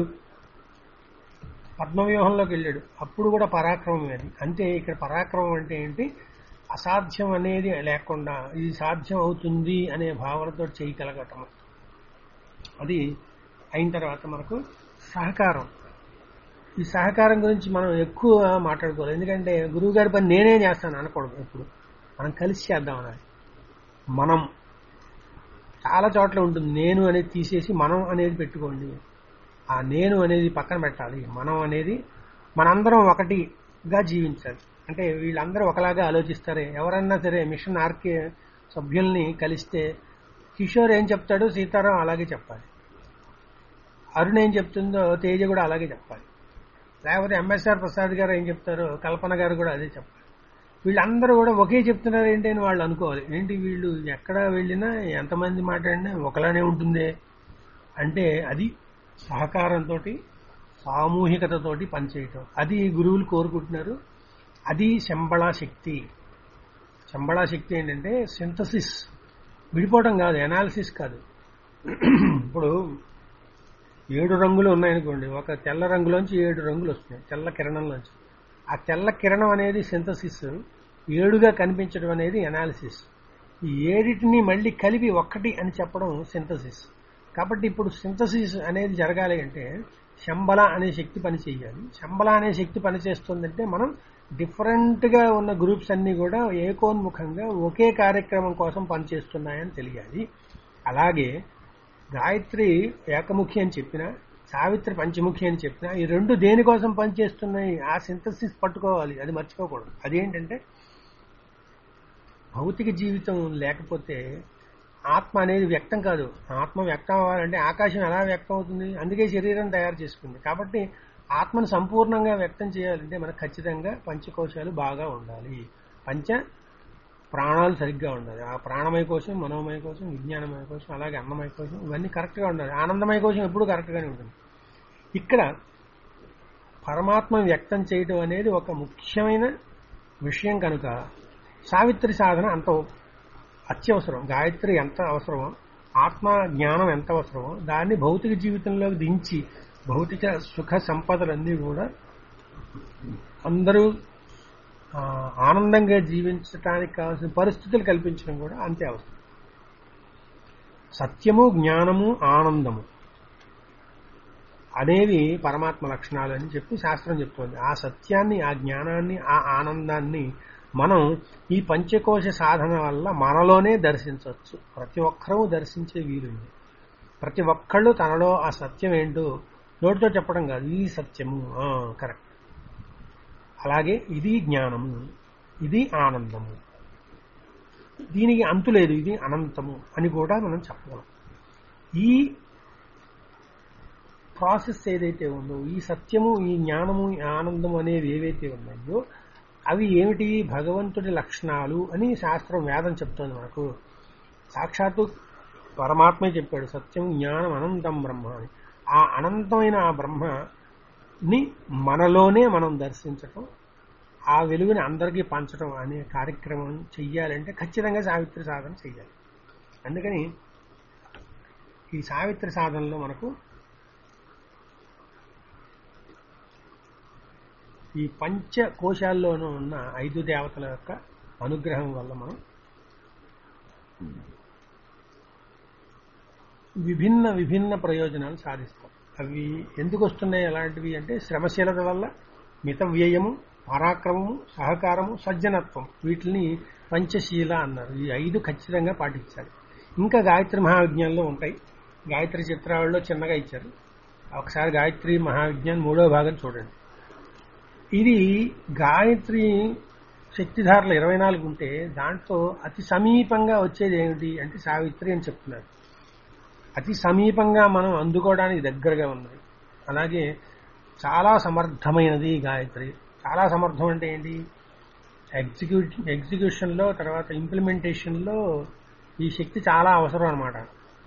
పద్మవ్యూహంలోకి వెళ్ళాడు అప్పుడు కూడా పరాక్రమం అది అంటే ఇక్కడ పరాక్రమం అంటే ఏంటి అసాధ్యం అనేది లేకుండా ఇది సాధ్యం అవుతుంది అనే భావనతో చేయగలగటం అది అయిన తర్వాత మనకు సహకారం ఈ సహకారం గురించి మనం ఎక్కువ మాట్లాడుకోవాలి ఎందుకంటే గురువు గారి పని నేనే చేస్తాను అనకూడదు ఎప్పుడు మనం కలిసి చేద్దాం అన్నది మనం చాలా చోట్ల ఉంటుంది నేను అనేది తీసేసి మనం అనేది పెట్టుకోండి ఆ నేను అనేది పక్కన పెట్టాలి మనం అనేది మనందరం ఒకటిగా జీవించాలి అంటే వీళ్ళందరూ ఒకలాగా ఆలోచిస్తారే ఎవరన్నా సరే మిషన్ ఆర్కే సభ్యుల్ని కలిస్తే కిషోర్ ఏం చెప్తాడో సీతారాం అలాగే చెప్పాలి అరుణ్ ఏం చెప్తుందో తేజ కూడా అలాగే చెప్పాలి లేకపోతే ఎంఎస్ఆర్ ప్రసాద్ గారు ఏం చెప్తారో కల్పన గారు కూడా అదే చెప్పాలి వీళ్ళందరూ కూడా ఒకే చెప్తున్నారు ఏంటి అని వాళ్ళు అనుకోవాలి ఏంటి వీళ్ళు ఎక్కడ వెళ్ళినా ఎంతమంది మాట్లాడినా ఒకలానే ఉంటుందే అంటే అది సహకారంతో సామూహికతతోటి పనిచేయటం అది గురువులు కోరుకుంటున్నారు అది శంబళ శక్తి శంబళ శక్తి ఏంటంటే సింథసిస్ విడిపోవడం కాదు ఎనాలిసిస్ కాదు ఇప్పుడు ఏడు రంగులు ఉన్నాయనుకోండి ఒక తెల్ల రంగులోంచి ఏడు రంగులు వస్తున్నాయి తెల్ల కిరణంలోంచి ఆ తెల్ల కిరణం అనేది సింథసిస్ ఏడుగా కనిపించడం అనేది ఎనాలిసిస్ ఈ ఏడిటిని మళ్ళీ కలిపి ఒక్కటి అని చెప్పడం సింథసిస్ కాబట్టి ఇప్పుడు సింథసిస్ అనేది జరగాలి అంటే శంబల అనే శక్తి పని చేయాలి శంబల అనే శక్తి పని చేస్తుందంటే మనం డిఫరెంట్ గా ఉన్న గ్రూప్స్ అన్ని కూడా ఏకోన్ముఖంగా ఒకే కార్యక్రమం కోసం పనిచేస్తున్నాయని తెలియాలి అలాగే గాయత్రి ఏకముఖి అని చెప్పిన సావిత్రి పంచముఖి అని చెప్పిన ఈ రెండు దేనికోసం పనిచేస్తున్నాయి ఆ సింథసిస్ పట్టుకోవాలి అది మర్చిపోకూడదు అదేంటంటే భౌతిక జీవితం లేకపోతే ఆత్మ అనేది వ్యక్తం కాదు ఆత్మ వ్యక్తం అవ్వాలంటే ఆకాశం ఎలా వ్యక్తం అవుతుంది అందుకే శరీరం తయారు చేసుకుంది కాబట్టి ఆత్మను సంపూర్ణంగా వ్యక్తం చేయాలంటే మనకు ఖచ్చితంగా పంచకోశాలు బాగా ఉండాలి పంచ ప్రాణాలు సరిగ్గా ఉండాలి ఆ ప్రాణమయ కోసం మనోమయ కోసం విజ్ఞానమయ కోసం అలాగే అన్నమయ కోసం ఇవన్నీ కరెక్ట్గా ఉండాలి ఆనందమయ కోసం ఎప్పుడూ కరెక్ట్గానే ఉంటుంది ఇక్కడ పరమాత్మ వ్యక్తం చేయటం అనేది ఒక ముఖ్యమైన విషయం కనుక సావిత్రి సాధన అంత అత్యవసరం గాయత్రి ఎంత అవసరమో ఆత్మ జ్ఞానం ఎంత అవసరమో దాన్ని భౌతిక జీవితంలోకి దించి భౌతిక సుఖ సంపదలన్నీ కూడా అందరూ ఆ, ఆనందంగా జీవించడానికి కావాల్సిన పరిస్థితులు కల్పించడం కూడా అంతే అవసరం సత్యము జ్ఞానము ఆనందము అనేవి పరమాత్మ లక్షణాలు అని చెప్పి శాస్త్రం చెప్తోంది ఆ సత్యాన్ని ఆ జ్ఞానాన్ని ఆ ఆనందాన్ని మనం ఈ పంచకోశ సాధన వల్ల మనలోనే దర్శించవచ్చు ప్రతి ఒక్కరూ దర్శించే వీలుంది ప్రతి ఒక్కళ్ళు తనలో ఆ సత్యం ఏంటో నోటితో చెప్పడం కాదు ఇది సత్యము ఆ, కరెక్ట్ అలాగే ఇది జ్ఞానము ఇది ఆనందము దీనికి అంతు లేదు ఇది అనంతము అని కూడా మనం చెప్పగలం ఈ ప్రాసెస్ ఏదైతే ఉందో ఈ సత్యము ఈ జ్ఞానము ఈ ఆనందము అనేవి ఏవైతే ఉన్నాయో అవి ఏమిటి భగవంతుడి లక్షణాలు అని శాస్త్రం వేదం చెప్తోంది మనకు సాక్షాత్తు పరమాత్మే చెప్పాడు సత్యం జ్ఞానం అనంతం బ్రహ్మ అని ఆ అనంతమైన ఆ బ్రహ్మని మనలోనే మనం దర్శించటం ఆ వెలుగుని అందరికీ పంచడం అనే కార్యక్రమం చెయ్యాలంటే ఖచ్చితంగా సావిత్రి సాధన చెయ్యాలి అందుకని ఈ సావిత్రి సాధనలో మనకు ఈ పంచ కోశాల్లోనూ ఉన్న ఐదు దేవతల యొక్క అనుగ్రహం వల్ల మనం విభిన్న విభిన్న ప్రయోజనాలు సాధిస్తాం అవి ఎందుకు వస్తున్నాయి ఎలాంటివి అంటే శ్రమశీలత వల్ల మిత వ్యయము పరాక్రమము సహకారము సజ్జనత్వం వీటిని పంచశీల అన్నారు ఈ ఐదు ఖచ్చితంగా పాటించాలి ఇంకా గాయత్రి మహావిజ్ఞానంలో ఉంటాయి గాయత్రి చిత్రావళిలో చిన్నగా ఇచ్చారు ఒకసారి గాయత్రి మహావిజ్ఞాన్ మూడో భాగం చూడండి ఇది గాయత్రి శక్తిధారలు ఇరవై నాలుగు ఉంటే దాంట్లో అతి సమీపంగా వచ్చేది ఏమిటి అంటే సావిత్రి అని చెప్తున్నారు అతి సమీపంగా మనం అందుకోవడానికి దగ్గరగా ఉన్నది అలాగే చాలా సమర్థమైనది గాయత్రి చాలా సమర్థం అంటే ఏంటి ఎగ్జిక్యూట్ ఎగ్జిక్యూషన్లో తర్వాత ఇంప్లిమెంటేషన్లో ఈ శక్తి చాలా అవసరం అనమాట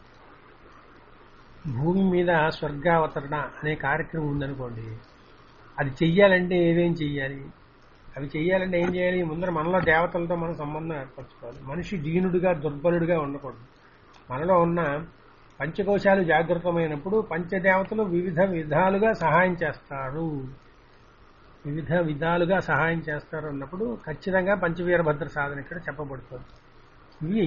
భూమి మీద స్వర్గావతరణ అనే కార్యక్రమం ఉందనుకోండి అది చెయ్యాలంటే ఏమేం చెయ్యాలి అవి చెయ్యాలంటే ఏం చేయాలి ముందర మనలో దేవతలతో మనం సంబంధం ఏర్పరచుకోవాలి మనిషి దీనుడిగా దుర్బలుడిగా ఉండకూడదు మనలో ఉన్న పంచకోశాలు జాగృతమైనప్పుడు పంచదేవతలు వివిధ విధాలుగా సహాయం చేస్తారు వివిధ విధాలుగా సహాయం చేస్తారు అన్నప్పుడు ఖచ్చితంగా పంచవీరభద్ర సాధన ఇక్కడ చెప్పబడుతుంది ఇవి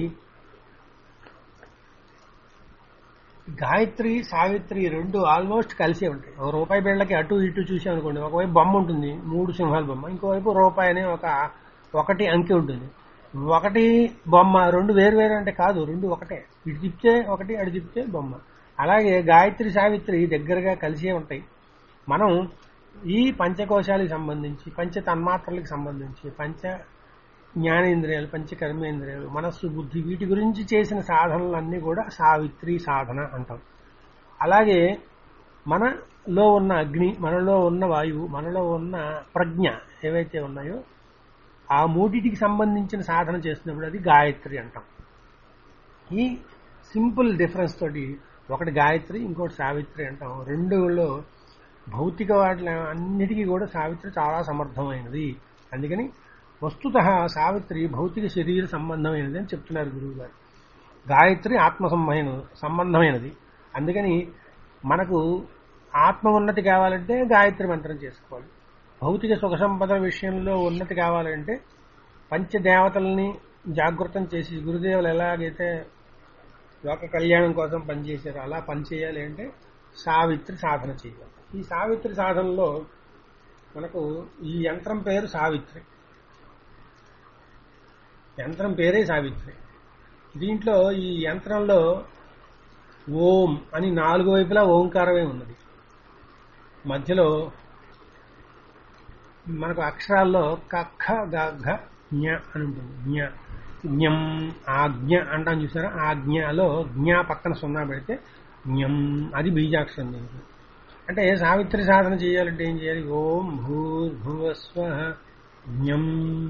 గాయత్రి సావిత్రి రెండు ఆల్మోస్ట్ కలిసే ఉంటాయి ఒక రూపాయి బిళ్ళకి అటు ఇటు చూసామనుకోండి ఒకవైపు బొమ్మ ఉంటుంది మూడు సింహాల బొమ్మ ఇంకోవైపు రూపాయి అనే ఒక ఒకటి అంకె ఉంటుంది ఒకటి బొమ్మ రెండు వేరు వేరు అంటే కాదు రెండు ఒకటే ఇటు తిప్పితే ఒకటి అటు తిప్పితే బొమ్మ అలాగే గాయత్రి సావిత్రి దగ్గరగా కలిసే ఉంటాయి మనం ఈ పంచకోశాలకు సంబంధించి పంచ తన్మాత్రలకు సంబంధించి పంచ జ్ఞానేంద్రియాలు పంచ కర్మేంద్రియాలు మనస్సు బుద్ధి వీటి గురించి చేసిన సాధనలన్నీ కూడా సావిత్రి సాధన అంటాం అలాగే మనలో ఉన్న అగ్ని మనలో ఉన్న వాయువు మనలో ఉన్న ప్రజ్ఞ ఏవైతే ఉన్నాయో ఆ మూడిటికి సంబంధించిన సాధన చేస్తున్నప్పుడు అది గాయత్రి అంటాం ఈ సింపుల్ డిఫరెన్స్ తోటి ఒకటి గాయత్రి ఇంకోటి సావిత్రి అంటాం రెండులో భౌతిక వాటి అన్నిటికీ కూడా సావిత్రి చాలా సమర్థమైనది అందుకని వస్తుత సావిత్రి భౌతిక శరీర సంబంధమైనది అని చెప్తున్నారు గురువు గారు గాయత్రి ఆత్మ సంబంధమైన సంబంధమైనది అందుకని మనకు ఆత్మ ఉన్నతి కావాలంటే గాయత్రి మంత్రం చేసుకోవాలి భౌతిక సుఖ సంపద విషయంలో ఉన్నతి కావాలంటే పంచదేవతల్ని జాగృతం చేసి గురుదేవులు ఎలాగైతే లోక కళ్యాణం కోసం పనిచేశారో అలా పనిచేయాలి అంటే సావిత్రి సాధన చేయాలి ఈ సావిత్రి సాధనలో మనకు ఈ యంత్రం పేరు సావిత్రి యంత్రం పేరే సావిత్రి దీంట్లో ఈ యంత్రంలో ఓం అని నాలుగు వైపులా ఓంకారమే ఉన్నది మధ్యలో మనకు అక్షరాల్లో కఖ గఘ జ్ఞ అని ఉంటుంది జ్ఞ జ్ఞం ఆజ్ఞ అంటాం చూసారా ఆజ్ఞలో జ్ఞ పక్కన సున్నా పెడితే జ్ఞం అది బీజాక్షరం దీనికి అంటే సావిత్రి సాధన చేయాలంటే ఏం చేయాలి ఓం భూర్భువస్వ జ్ఞం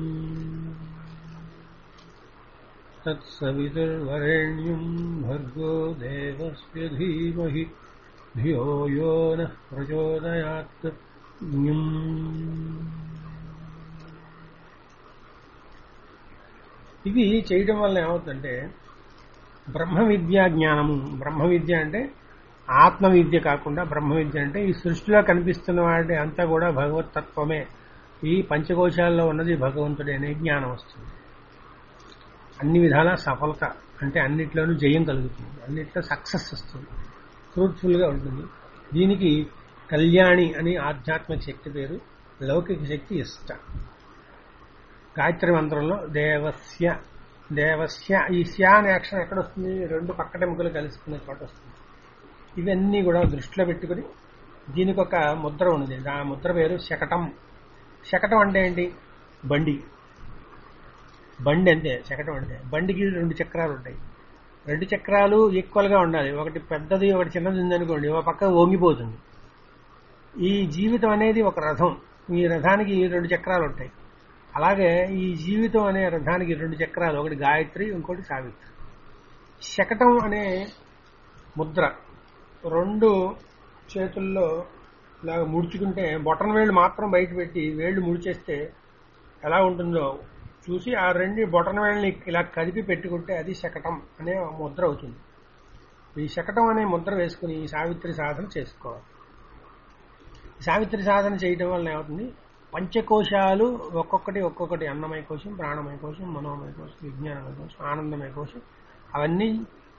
తత్సవితుర్వరేణ్యం భర్గో దేవస్య ధీమహి ధియో యో నః ప్రచోదయాత్ జ్ఞం ఇది చేయడం వల్ల ఏమవుతుందంటే బ్రహ్మ విద్యా జ్ఞానము బ్రహ్మ విద్య అంటే ఆత్మ విద్య కాకుండా బ్రహ్మ విద్య అంటే ఈ సృష్టిలో కనిపిస్తున్న వాటి అంతా కూడా భగవత్ తత్వమే ఈ పంచకోశాల్లో ఉన్నది భగవంతుడే అనే జ్ఞానం వస్తుంది అన్ని విధాల సఫలత అంటే అన్నిట్లోనూ జయం కలుగుతుంది అన్నిట్లో సక్సెస్ వస్తుంది ఫ్రూట్ఫుల్గా ఉంటుంది దీనికి కళ్యాణి అని ఆధ్యాత్మిక శక్తి పేరు లౌకిక శక్తి ఇష్ట గాయత్రి మంత్రంలో దేవస్య దేవస్య ఈ స్యా అనే అక్షరం ఎక్కడ వస్తుంది రెండు పక్కటెముకలు కలుసుకున్న చోట వస్తుంది ఇవన్నీ కూడా దృష్టిలో పెట్టుకుని దీనికి ఒక ముద్ర ఉన్నది ఆ ముద్ర పేరు శకటం శకటం అంటే ఏంటి బండి బండి అంతే శకటం అంటే బండికి రెండు చక్రాలు ఉంటాయి రెండు చక్రాలు ఈక్వల్ గా ఉండాలి ఒకటి పెద్దది ఒకటి చిన్నది ఉందనుకోండి ఒక పక్క ఓంగిపోతుంది ఈ జీవితం అనేది ఒక రథం ఈ రథానికి రెండు చక్రాలు ఉంటాయి అలాగే ఈ జీవితం అనే రథానికి రెండు చక్రాలు ఒకటి గాయత్రి ఇంకోటి సావిత్రి శకటం అనే ముద్ర రెండు చేతుల్లో ఇలాగ ముడుచుకుంటే బొటన వేళ్ళు మాత్రం బయట పెట్టి వేళ్ళు ముడిచేస్తే ఎలా ఉంటుందో చూసి ఆ రెండు బొటన వేళ్ళని ఇలా కదిపి పెట్టుకుంటే అది శకటం అనే ముద్ర అవుతుంది ఈ శకటం అనే ముద్ర వేసుకుని ఈ సావిత్రి సాధన చేసుకోవాలి సావిత్రి సాధన చేయడం వల్ల ఏమవుతుంది పంచకోశాలు ఒక్కొక్కటి ఒక్కొక్కటి అన్నమయ కోశం ప్రాణమయ కోశం మనోమయ కోశం విజ్ఞానమయ కోశం ఆనందమయ కోశం అవన్నీ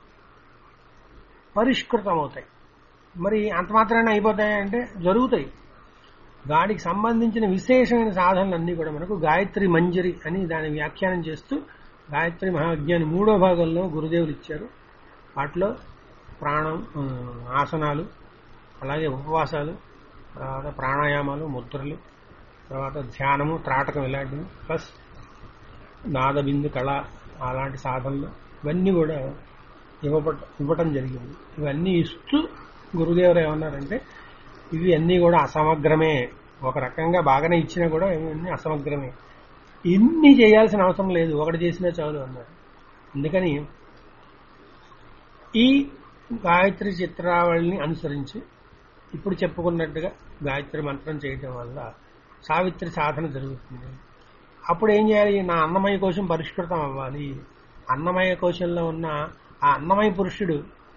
పరిష్కృతం అవుతాయి మరి అంత మాత్రాన్ని అయిపోతాయంటే జరుగుతాయి దానికి సంబంధించిన విశేషమైన సాధనలన్నీ కూడా మనకు గాయత్రి మంజరి అని దాని వ్యాఖ్యానం చేస్తూ గాయత్రి మహాజ్ఞాని మూడో భాగంలో గురుదేవులు ఇచ్చారు వాటిలో ప్రాణం ఆ, ఆసనాలు అలాగే ఉపవాసాలు తర్వాత ప్రాణాయామాలు ముద్రలు తర్వాత ధ్యానము త్రాటకం ఇలాంటివి ప్లస్ నాదబిందు కళ అలాంటి సాధనలు ఇవన్నీ కూడా ఇవ్వబట ఇవ్వటం జరిగింది ఇవన్నీ ఇస్తూ గురుదేవులు ఏమన్నారంటే ఇవి అన్నీ కూడా అసమగ్రమే ఒక రకంగా బాగానే ఇచ్చినా కూడా ఇవన్నీ అసమగ్రమే ఇన్ని చేయాల్సిన అవసరం లేదు ఒకటి చేసినా చాలు అన్నారు అందుకని ఈ గాయత్రి చిత్రావళిని అనుసరించి ఇప్పుడు చెప్పుకున్నట్టుగా గాయత్రి మంత్రం చేయటం వల్ల సావిత్రి సాధన జరుగుతుంది అప్పుడు ఏం చేయాలి నా అన్నమయ కోశం పరిష్కృతం అవ్వాలి అన్నమయ కోశంలో ఉన్న ఆ అన్నమయ పురుషుడు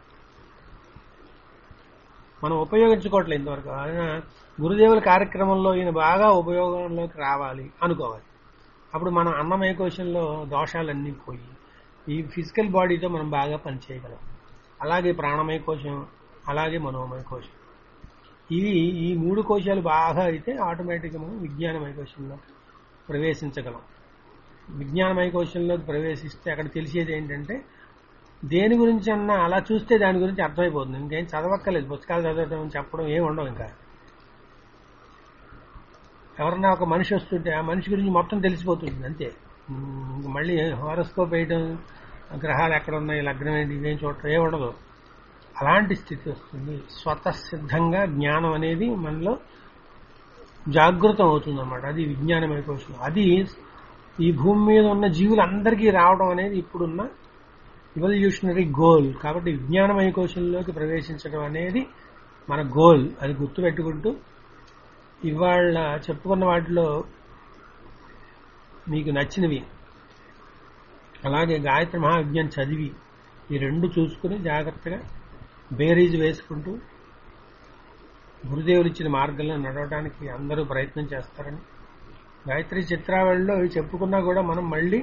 మనం ఉపయోగించుకోవట్లేదు ఇంతవరకు ఆయన గురుదేవుల కార్యక్రమంలో ఈయన బాగా ఉపయోగంలోకి రావాలి అనుకోవాలి అప్పుడు మన అన్నమయ కోశంలో దోషాలన్నీ పోయి ఈ ఫిజికల్ బాడీతో మనం బాగా పనిచేయగలం అలాగే ప్రాణమయ కోశం అలాగే మనోమయ కోశం ఇవి ఈ మూడు కోశాలు బాగా అయితే ఆటోమేటిక్గా మనం విజ్ఞానమయ కోశంలో ప్రవేశించగలం విజ్ఞానమయ కోశంలోకి ప్రవేశిస్తే అక్కడ తెలిసేది ఏంటంటే దేని గురించి అన్నా అలా చూస్తే దాని గురించి అర్థమైపోతుంది ఇంకేం చదవక్కర్లేదు పుస్తకాలు చదవడం చెప్పడం ఏమి ఉండవు ఇంకా ఎవరన్నా ఒక మనిషి వస్తుంటే ఆ మనిషి గురించి మొత్తం తెలిసిపోతుంది అంతే ఉమ్, ఇంక మళ్ళీ హారోస్కోప్ వేయడం గ్రహాలు ఎక్కడ ఉన్నాయి లగ్నం ఏంటి ఇవేం చూడటం ఏ ఉండదు అలాంటి స్థితి వస్తుంది స్వతసిద్ధంగా జ్ఞానం అనేది మనలో జాగృతం అవుతుంది అన్నమాట అది విజ్ఞానమయ కోశం అది ఈ భూమి మీద ఉన్న జీవులందరికీ రావడం అనేది ఇప్పుడున్న ఇవల్యూషనరీ గోల్ కాబట్టి విజ్ఞానమయ కోశంలోకి ప్రవేశించడం అనేది మన గోల్ అది గుర్తుపెట్టుకుంటూ ఇవాళ చెప్పుకున్న వాటిలో మీకు నచ్చినవి అలాగే గాయత్రి మహావిజ్ఞానం చదివి ఈ రెండు చూసుకుని జాగ్రత్తగా బేరీజ్ వేసుకుంటూ గురుదేవులు ఇచ్చిన మార్గంలో నడవడానికి అందరూ ప్రయత్నం చేస్తారని గాయత్రి చిత్రావళిలో ఇవి చెప్పుకున్నా కూడా మనం మళ్ళీ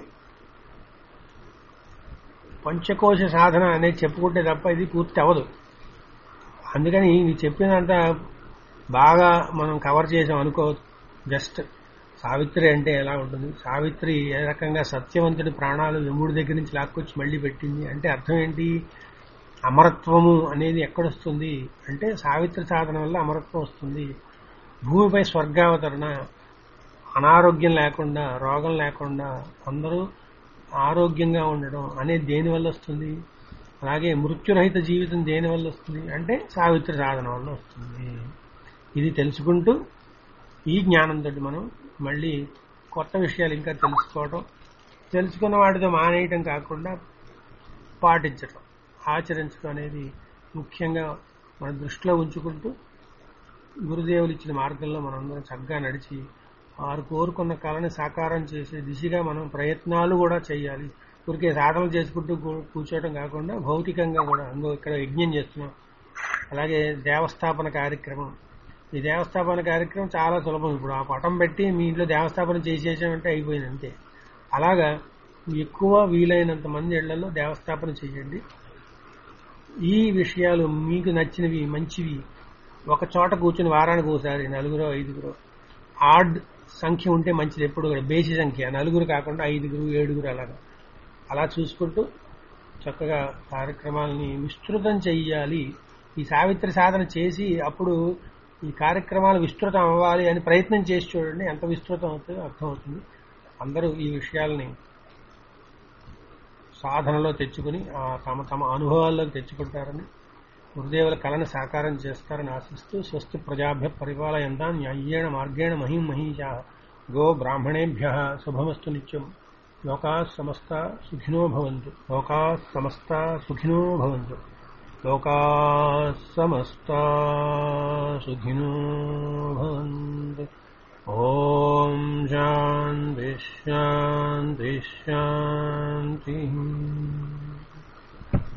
పంచకోశ సాధన అనేది చెప్పుకుంటే తప్ప ఇది పూర్తి అవ్వదు అందుకని ఇది చెప్పినంత బాగా మనం కవర్ చేసాం అనుకోవద్దు జస్ట్ సావిత్రి అంటే ఎలా ఉంటుంది సావిత్రి ఏ రకంగా సత్యవంతుడి ప్రాణాలు యముడి దగ్గర నుంచి లాక్కొచ్చి మళ్ళీ పెట్టింది అంటే అర్థం ఏంటి అమరత్వము అనేది ఎక్కడొస్తుంది అంటే సావిత్రి సాధన వల్ల అమరత్వం వస్తుంది భూమిపై స్వర్గావతరణ అనారోగ్యం లేకుండా రోగం లేకుండా అందరూ ఆరోగ్యంగా ఉండడం అనేది దేని వల్ల వస్తుంది అలాగే మృత్యురహిత జీవితం దేని వల్ల వస్తుంది అంటే సావిత్రి సాధన వల్ల వస్తుంది ఇది తెలుసుకుంటూ ఈ జ్ఞానంతో మనం మళ్ళీ కొత్త విషయాలు ఇంకా తెలుసుకోవడం తెలుసుకున్న వాటితో మానేయటం కాకుండా పాటించటం ఆచరించడం అనేది ముఖ్యంగా మన దృష్టిలో ఉంచుకుంటూ గురుదేవులు ఇచ్చిన మార్గంలో మనందరం చక్కగా నడిచి వారు కోరుకున్న కళని సాకారం చేసే దిశగా మనం ప్రయత్నాలు కూడా చేయాలి ఊరికే సాధన చేసుకుంటూ కూ- కూర్చోవడం కాకుండా భౌతికంగా కూడా ఇంకో ఇక్కడ యజ్ఞం చేస్తున్నాం అలాగే దేవస్థాపన కార్యక్రమం ఈ దేవస్థాపన కార్యక్రమం చాలా సులభం ఇప్పుడు ఆ పటం పెట్టి మీ ఇంట్లో దేవస్థాపన చేసేసామంటే అయిపోయింది అంతే అలాగా ఎక్కువ వీలైనంత మంది ఇళ్లలో దేవస్థాపన చేయండి ఈ విషయాలు మీకు నచ్చినవి మంచివి ఒక చోట కూర్చుని వారానికి ఒకసారి నలుగురు ఐదుగురు ఆడ్ సంఖ్య ఉంటే మంచిది ఎప్పుడు కూడా బేసి సంఖ్య నలుగురు కాకుండా ఐదుగురు ఏడుగురు అలాగా అలా చూసుకుంటూ చక్కగా కార్యక్రమాలని విస్తృతం చెయ్యాలి ఈ సావిత్రి సాధన చేసి అప్పుడు ఈ కార్యక్రమాలు విస్తృతం అవ్వాలి అని ప్రయత్నం చేసి చూడండి ఎంత విస్తృతం అవుతుందో అర్థమవుతుంది అందరూ ఈ విషయాల్ని సాధనలో తెచ్చుకుని ఆ తమ తమ అనుభవాల్లోకి తెచ్చుకుంటారని గురుదేవుల కళను సాకారం చేస్తారని ఆశిస్తూ స్వస్తి ప్రజాభ్య పరిపాలయంతా న్యాయ్యేణ మార్గేణ మహిం మహీషా గో బ్రాహ్మణేభ్య శుభమస్తు నిత్యం లోకా సమస్త సుఖినో భవంతు లోకా సమస్త సుఖినో భవంతు లోకా సమస్త సుఖినో భవంతు ఓం శాంతి శాంతి శాంతి